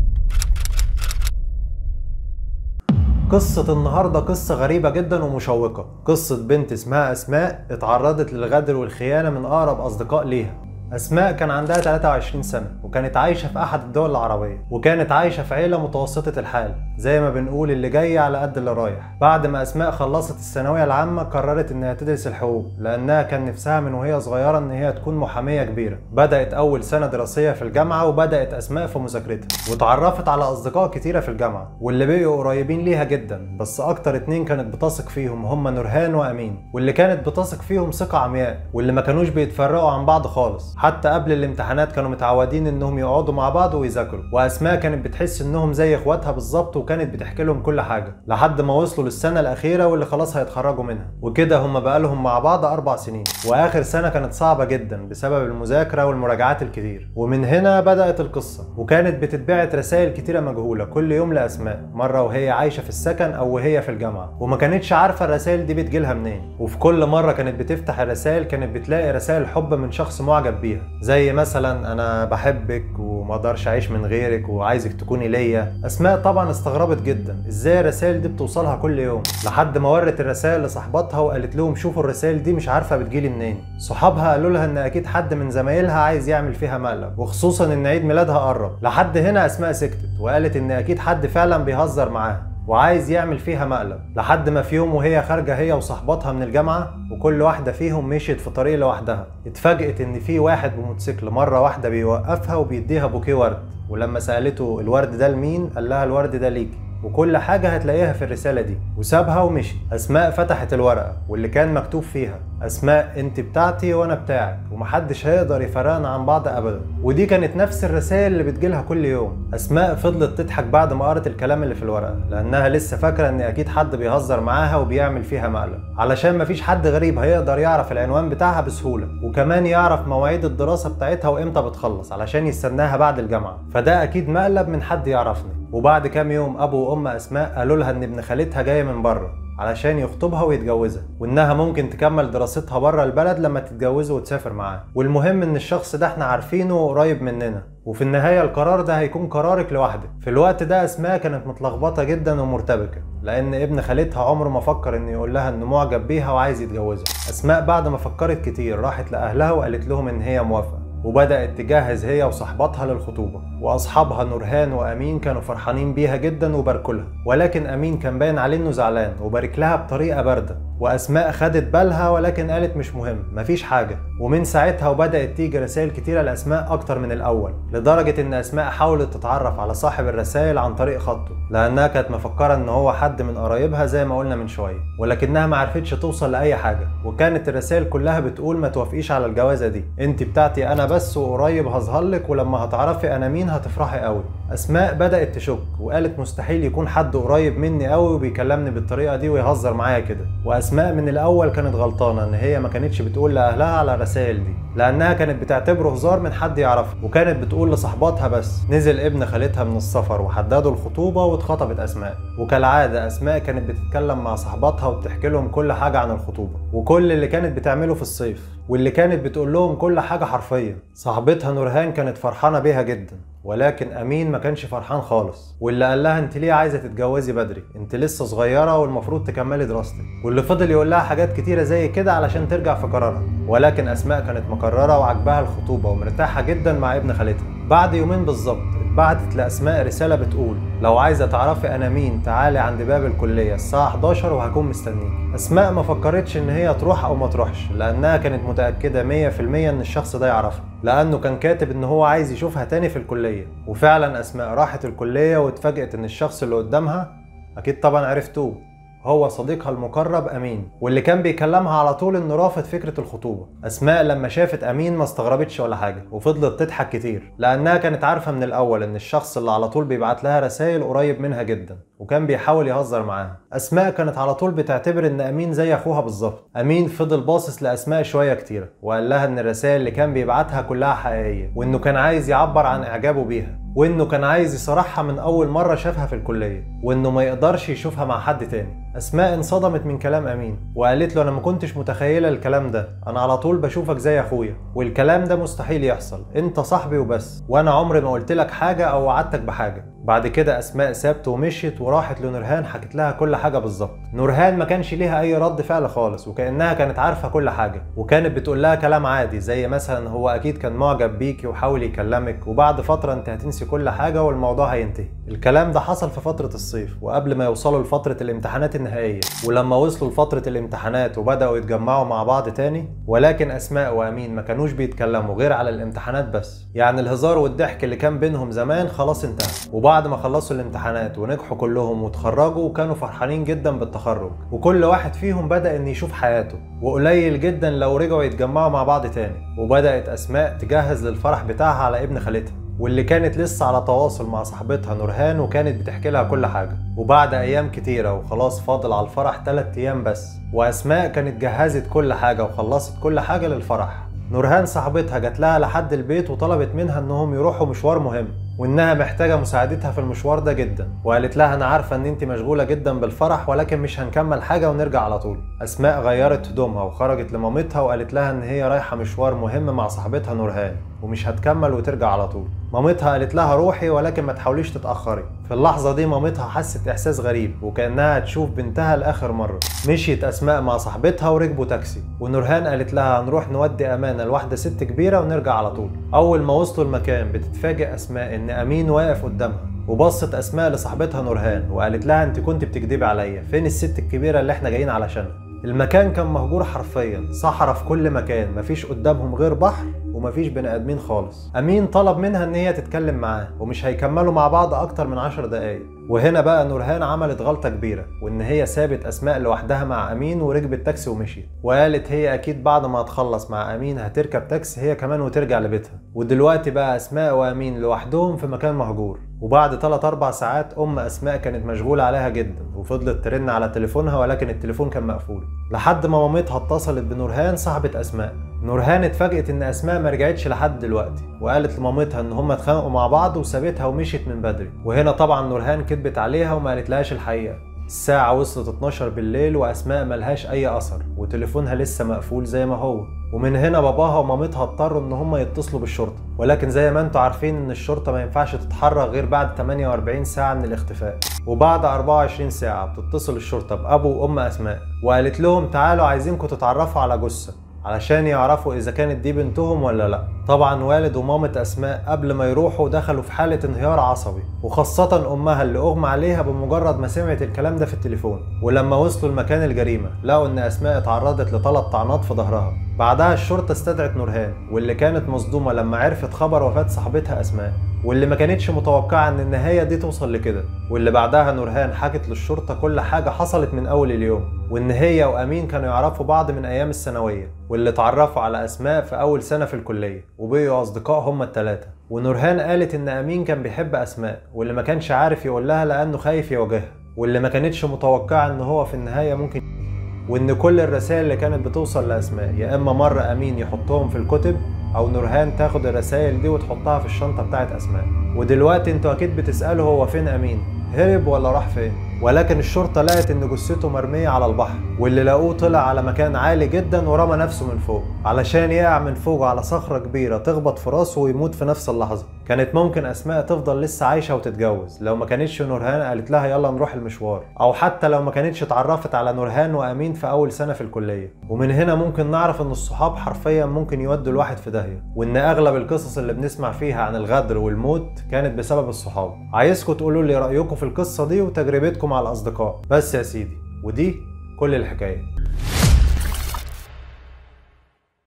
قصة النهاردة قصة غريبة جدا ومشوقة قصة بنت اسمها أسماء اتعرضت للغدر والخيانة من أقرب أصدقاء ليها أسماء كان عندها 23 سنة وكانت عايشة في أحد الدول العربية وكانت عايشة في عيلة متوسطة الحال زي ما بنقول اللي جاي على قد اللي رايح بعد ما أسماء خلصت الثانوية العامة قررت إنها تدرس الحقوق لأنها كان نفسها من وهي صغيرة إن هي تكون محامية كبيرة بدأت أول سنة دراسية في الجامعة وبدأت أسماء في مذاكرتها وتعرفت على أصدقاء كتيرة في الجامعة واللي بقوا قريبين ليها جدا بس أكتر اتنين كانت بتثق فيهم هما نورهان وأمين واللي كانت بتثق فيهم ثقة عمياء واللي ما كانوش بيتفرقوا عن بعض خالص حتى قبل الامتحانات كانوا متعودين انهم يقعدوا مع بعض ويذاكروا واسماء كانت بتحس انهم زي اخواتها بالظبط وكانت بتحكي لهم كل حاجه لحد ما وصلوا للسنه الاخيره واللي خلاص هيتخرجوا منها وكده هم بقالهم مع بعض اربع سنين واخر سنه كانت صعبه جدا بسبب المذاكره والمراجعات الكتير ومن هنا بدات القصه وكانت بتتبعت رسائل كتيره مجهوله كل يوم لاسماء مره وهي عايشه في السكن او وهي في الجامعه وما كانتش عارفه الرسائل دي بتجيلها منين وفي كل مره كانت بتفتح الرسائل كانت بتلاقي رسائل حب من شخص معجب بيها زي مثلا انا بحبك وما اقدرش اعيش من غيرك وعايزك تكوني ليا اسماء طبعا استغربت جدا ازاي الرسائل دي بتوصلها كل يوم لحد ما ورت الرسائل لصاحباتها وقالت لهم شوفوا الرسائل دي مش عارفه بتجيلي منين صحابها قالوا لها ان اكيد حد من زمايلها عايز يعمل فيها مقلب وخصوصا ان عيد ميلادها قرب لحد هنا اسماء سكتت وقالت ان اكيد حد فعلا بيهزر معاها وعايز يعمل فيها مقلب لحد ما في يوم وهي خارجه هي وصاحباتها من الجامعه وكل واحده فيهم مشيت في طريق لوحدها اتفاجئت ان في واحد بموتوسيكل مره واحده بيوقفها وبيديها بوكيه ورد ولما سالته الورد ده لمين قال لها الورد ده ليكي وكل حاجة هتلاقيها في الرسالة دي وسابها ومشي أسماء فتحت الورقة واللي كان مكتوب فيها أسماء أنت بتاعتي وأنا بتاعك ومحدش هيقدر يفرقنا عن بعض أبدا ودي كانت نفس الرسائل اللي بتجيلها كل يوم أسماء فضلت تضحك بعد ما قرت الكلام اللي في الورقة لأنها لسه فاكرة إن أكيد حد بيهزر معاها وبيعمل فيها مقلب علشان مفيش حد غريب هيقدر يعرف العنوان بتاعها بسهولة وكمان يعرف مواعيد الدراسة بتاعتها وإمتى بتخلص علشان يستناها بعد الجامعة فده أكيد مقلب من حد يعرفني وبعد كام يوم ابو وام اسماء قالوا لها ان ابن خالتها جاي من بره علشان يخطبها ويتجوزها وانها ممكن تكمل دراستها بره البلد لما تتجوزه وتسافر معاه والمهم ان الشخص ده احنا عارفينه قريب مننا وفي النهاية القرار ده هيكون قرارك لوحدك في الوقت ده اسماء كانت متلخبطة جدا ومرتبكة لان ابن خالتها عمره ما فكر انه يقول لها انه معجب بيها وعايز يتجوزها اسماء بعد ما فكرت كتير راحت لاهلها وقالت لهم ان هي موافقة وبدأت تجهز هي وصحباتها للخطوبة وأصحابها نورهان وأمين كانوا فرحانين بيها جدا وباركوا لها ولكن أمين كان باين عليه إنه زعلان وبارك لها بطريقة باردة وأسماء خدت بالها ولكن قالت مش مهم مفيش حاجة ومن ساعتها وبدأت تيجي رسائل كتيرة لأسماء أكتر من الأول لدرجة إن أسماء حاولت تتعرف على صاحب الرسائل عن طريق خطه لأنها كانت مفكرة إن هو حد من قرايبها زي ما قلنا من شوية ولكنها ما عرفتش توصل لأي حاجة وكانت الرسائل كلها بتقول ما توافقيش على الجوازة دي أنت بتاعتي أنا بس وقريب هظهر لك ولما هتعرفي أنا مين هتفرحي قوي أسماء بدأت تشك وقالت مستحيل يكون حد قريب مني قوي وبيكلمني بالطريقة دي ويهزر معايا كده وأسماء من الأول كانت غلطانة إن هي ما كانتش بتقول لأهلها على الرسائل دي لأنها كانت بتعتبره هزار من حد يعرفه وكانت بتقول لصحباتها بس نزل ابن خالتها من السفر وحددوا الخطوبة واتخطبت أسماء وكالعادة أسماء كانت بتتكلم مع صحباتها وبتحكي لهم كل حاجة عن الخطوبة وكل اللي كانت بتعمله في الصيف واللي كانت بتقول لهم كل حاجة حرفيا صاحبتها نورهان كانت فرحانة بيها جدا ولكن امين ما كانش فرحان خالص واللي قال لها انت ليه عايزه تتجوزي بدري انت لسه صغيره والمفروض تكملي دراستك واللي فضل يقول لها حاجات كتيره زي كده علشان ترجع في قرارها ولكن اسماء كانت مقرره وعجبها الخطوبه ومرتاحه جدا مع ابن خالتها بعد يومين بالظبط اتبعتت لاسماء رساله بتقول لو عايزه تعرفي انا مين تعالي عند باب الكليه الساعه 11 وهكون مستنيك اسماء ما فكرتش ان هي تروح او ما تروحش لانها كانت متاكده 100% ان الشخص ده يعرفها لانه كان كاتب ان هو عايز يشوفها تاني في الكليه وفعلا اسماء راحت الكليه واتفاجئت ان الشخص اللي قدامها اكيد طبعا عرفتوه هو صديقها المقرب امين واللي كان بيكلمها على طول انه رافض فكره الخطوبه اسماء لما شافت امين ما استغربتش ولا حاجه وفضلت تضحك كتير لانها كانت عارفه من الاول ان الشخص اللي على طول بيبعت لها رسائل قريب منها جدا وكان بيحاول يهزر معاها اسماء كانت على طول بتعتبر ان امين زي اخوها بالظبط امين فضل باصص لاسماء شويه كتيره وقال لها ان الرسائل اللي كان بيبعتها كلها حقيقيه وانه كان عايز يعبر عن اعجابه بيها وانه كان عايز يصارحها من اول مره شافها في الكليه وانه ما يقدرش يشوفها مع حد تاني اسماء انصدمت من كلام امين وقالت له انا ما كنتش متخيله الكلام ده انا على طول بشوفك زي اخويا والكلام ده مستحيل يحصل انت صاحبي وبس وانا عمري ما قلت لك حاجه او وعدتك بحاجه بعد كده اسماء سابت ومشيت وراحت لنورهان حكت لها كل حاجه بالظبط نورهان ما كانش ليها اي رد فعل خالص وكانها كانت عارفه كل حاجه وكانت بتقول لها كلام عادي زي مثلا هو اكيد كان معجب بيكي وحاول يكلمك وبعد فتره انت هتنسي كل حاجه والموضوع هينتهي الكلام ده حصل في فتره الصيف وقبل ما يوصلوا لفتره الامتحانات النهائيه ولما وصلوا لفتره الامتحانات وبداوا يتجمعوا مع بعض تاني ولكن اسماء وامين ما كانوش بيتكلموا غير على الامتحانات بس يعني الهزار والضحك اللي كان بينهم زمان خلاص انتهى وبعد ما خلصوا الامتحانات ونجحوا كلهم وتخرجوا وكانوا فرحانين جدا بالتخرج وكل واحد فيهم بدا ان يشوف حياته وقليل جدا لو رجعوا يتجمعوا مع بعض تاني وبدات اسماء تجهز للفرح بتاعها على ابن خالتها واللي كانت لسه على تواصل مع صاحبتها نورهان وكانت بتحكي لها كل حاجة وبعد أيام كتيرة وخلاص فاضل على الفرح 3 أيام بس وأسماء كانت جهزت كل حاجة وخلصت كل حاجة للفرح نورهان صاحبتها جات لها لحد البيت وطلبت منها انهم يروحوا مشوار مهم وانها محتاجه مساعدتها في المشوار ده جدا وقالت لها انا عارفه ان انت مشغوله جدا بالفرح ولكن مش هنكمل حاجه ونرجع على طول اسماء غيرت هدومها وخرجت لمامتها وقالت لها ان هي رايحه مشوار مهم مع صاحبتها نورهان ومش هتكمل وترجع على طول مامتها قالت لها روحي ولكن ما تحاوليش تتاخري في اللحظه دي مامتها حست احساس غريب وكانها تشوف بنتها لاخر مره مشيت اسماء مع صاحبتها وركبوا تاكسي ونورهان قالت لها هنروح نودي امانه لواحده ست كبيره ونرجع على طول اول ما وصلوا المكان بتتفاجئ اسماء ان امين واقف قدامها وبصت اسماء لصاحبتها نورهان وقالت لها انت كنت بتكدبي عليا فين الست الكبيره اللي احنا جايين علشانها المكان كان مهجور حرفيا صحراء في كل مكان مفيش قدامهم غير بحر ومفيش بني ادمين خالص امين طلب منها ان هي تتكلم معاه ومش هيكملوا مع بعض اكتر من عشر دقايق وهنا بقى نورهان عملت غلطة كبيرة وإن هي سابت أسماء لوحدها مع أمين وركبت تاكسي ومشيت وقالت هي أكيد بعد ما هتخلص مع أمين هتركب تاكسي هي كمان وترجع لبيتها ودلوقتي بقى أسماء وأمين لوحدهم في مكان مهجور وبعد 3 4 ساعات أم أسماء كانت مشغولة عليها جدا وفضلت ترن على تليفونها ولكن التليفون كان مقفول لحد ما مامتها اتصلت بنورهان صاحبة أسماء نورهان اتفاجئت ان اسماء ما رجعتش لحد دلوقتي وقالت لمامتها ان هم اتخانقوا مع بعض وسابتها ومشيت من بدري وهنا طبعا نورهان كدبت عليها وما قالتلهاش الحقيقه الساعة وصلت 12 بالليل وأسماء ملهاش أي أثر وتليفونها لسه مقفول زي ما هو ومن هنا باباها ومامتها اضطروا إن هما يتصلوا بالشرطة ولكن زي ما انتوا عارفين إن الشرطة ما ينفعش تتحرك غير بعد 48 ساعة من الاختفاء وبعد 24 ساعة بتتصل الشرطة بأبو وأم أسماء وقالت لهم تعالوا عايزينكم تتعرفوا على جثة علشان يعرفوا إذا كانت دي بنتهم ولا لأ طبعا والد ومامة أسماء قبل ما يروحوا دخلوا في حالة انهيار عصبي وخاصة أمها اللي أغمى عليها بمجرد ما سمعت الكلام ده في التليفون ولما وصلوا لمكان الجريمة لقوا إن أسماء اتعرضت لثلاث طعنات في ظهرها بعدها الشرطة استدعت نورهان واللي كانت مصدومة لما عرفت خبر وفاة صاحبتها أسماء واللي ما كانتش متوقعة إن النهاية دي توصل لكده واللي بعدها نورهان حكت للشرطة كل حاجة حصلت من أول اليوم وإن هي وأمين كانوا يعرفوا بعض من أيام الثانوية واللي اتعرفوا على أسماء في أول سنة في الكلية وبقوا أصدقاء هما التلاتة ونورهان قالت إن أمين كان بيحب أسماء واللي ما كانش عارف يقول لها لأنه خايف يواجهها واللي ما كانتش متوقعة إن هو في النهاية ممكن وإن كل الرسائل اللي كانت بتوصل لأسماء يا إما مرة أمين يحطهم في الكتب أو نورهان تاخد الرسائل دي وتحطها في الشنطة بتاعت أسماء ودلوقتي انتوا أكيد بتسألوا هو فين أمين هرب ولا راح فين ولكن الشرطة لقت إن جثته مرمية على البحر واللي لقوه طلع على مكان عالي جدا ورمى نفسه من فوق علشان يقع من فوق على صخرة كبيرة تخبط في راسه ويموت في نفس اللحظة كانت ممكن أسماء تفضل لسه عايشة وتتجوز لو ما كانتش نورهان قالت لها يلا نروح المشوار أو حتى لو ما كانتش اتعرفت على نورهان وأمين في أول سنة في الكلية ومن هنا ممكن نعرف إن الصحاب حرفيا ممكن يودوا الواحد في داهية وإن أغلب القصص اللي بنسمع فيها عن الغدر والموت كانت بسبب الصحاب عايزكم تقولوا لي رأيكم في القصة دي وتجربتكم مع الأصدقاء بس يا سيدي ودي كل الحكاية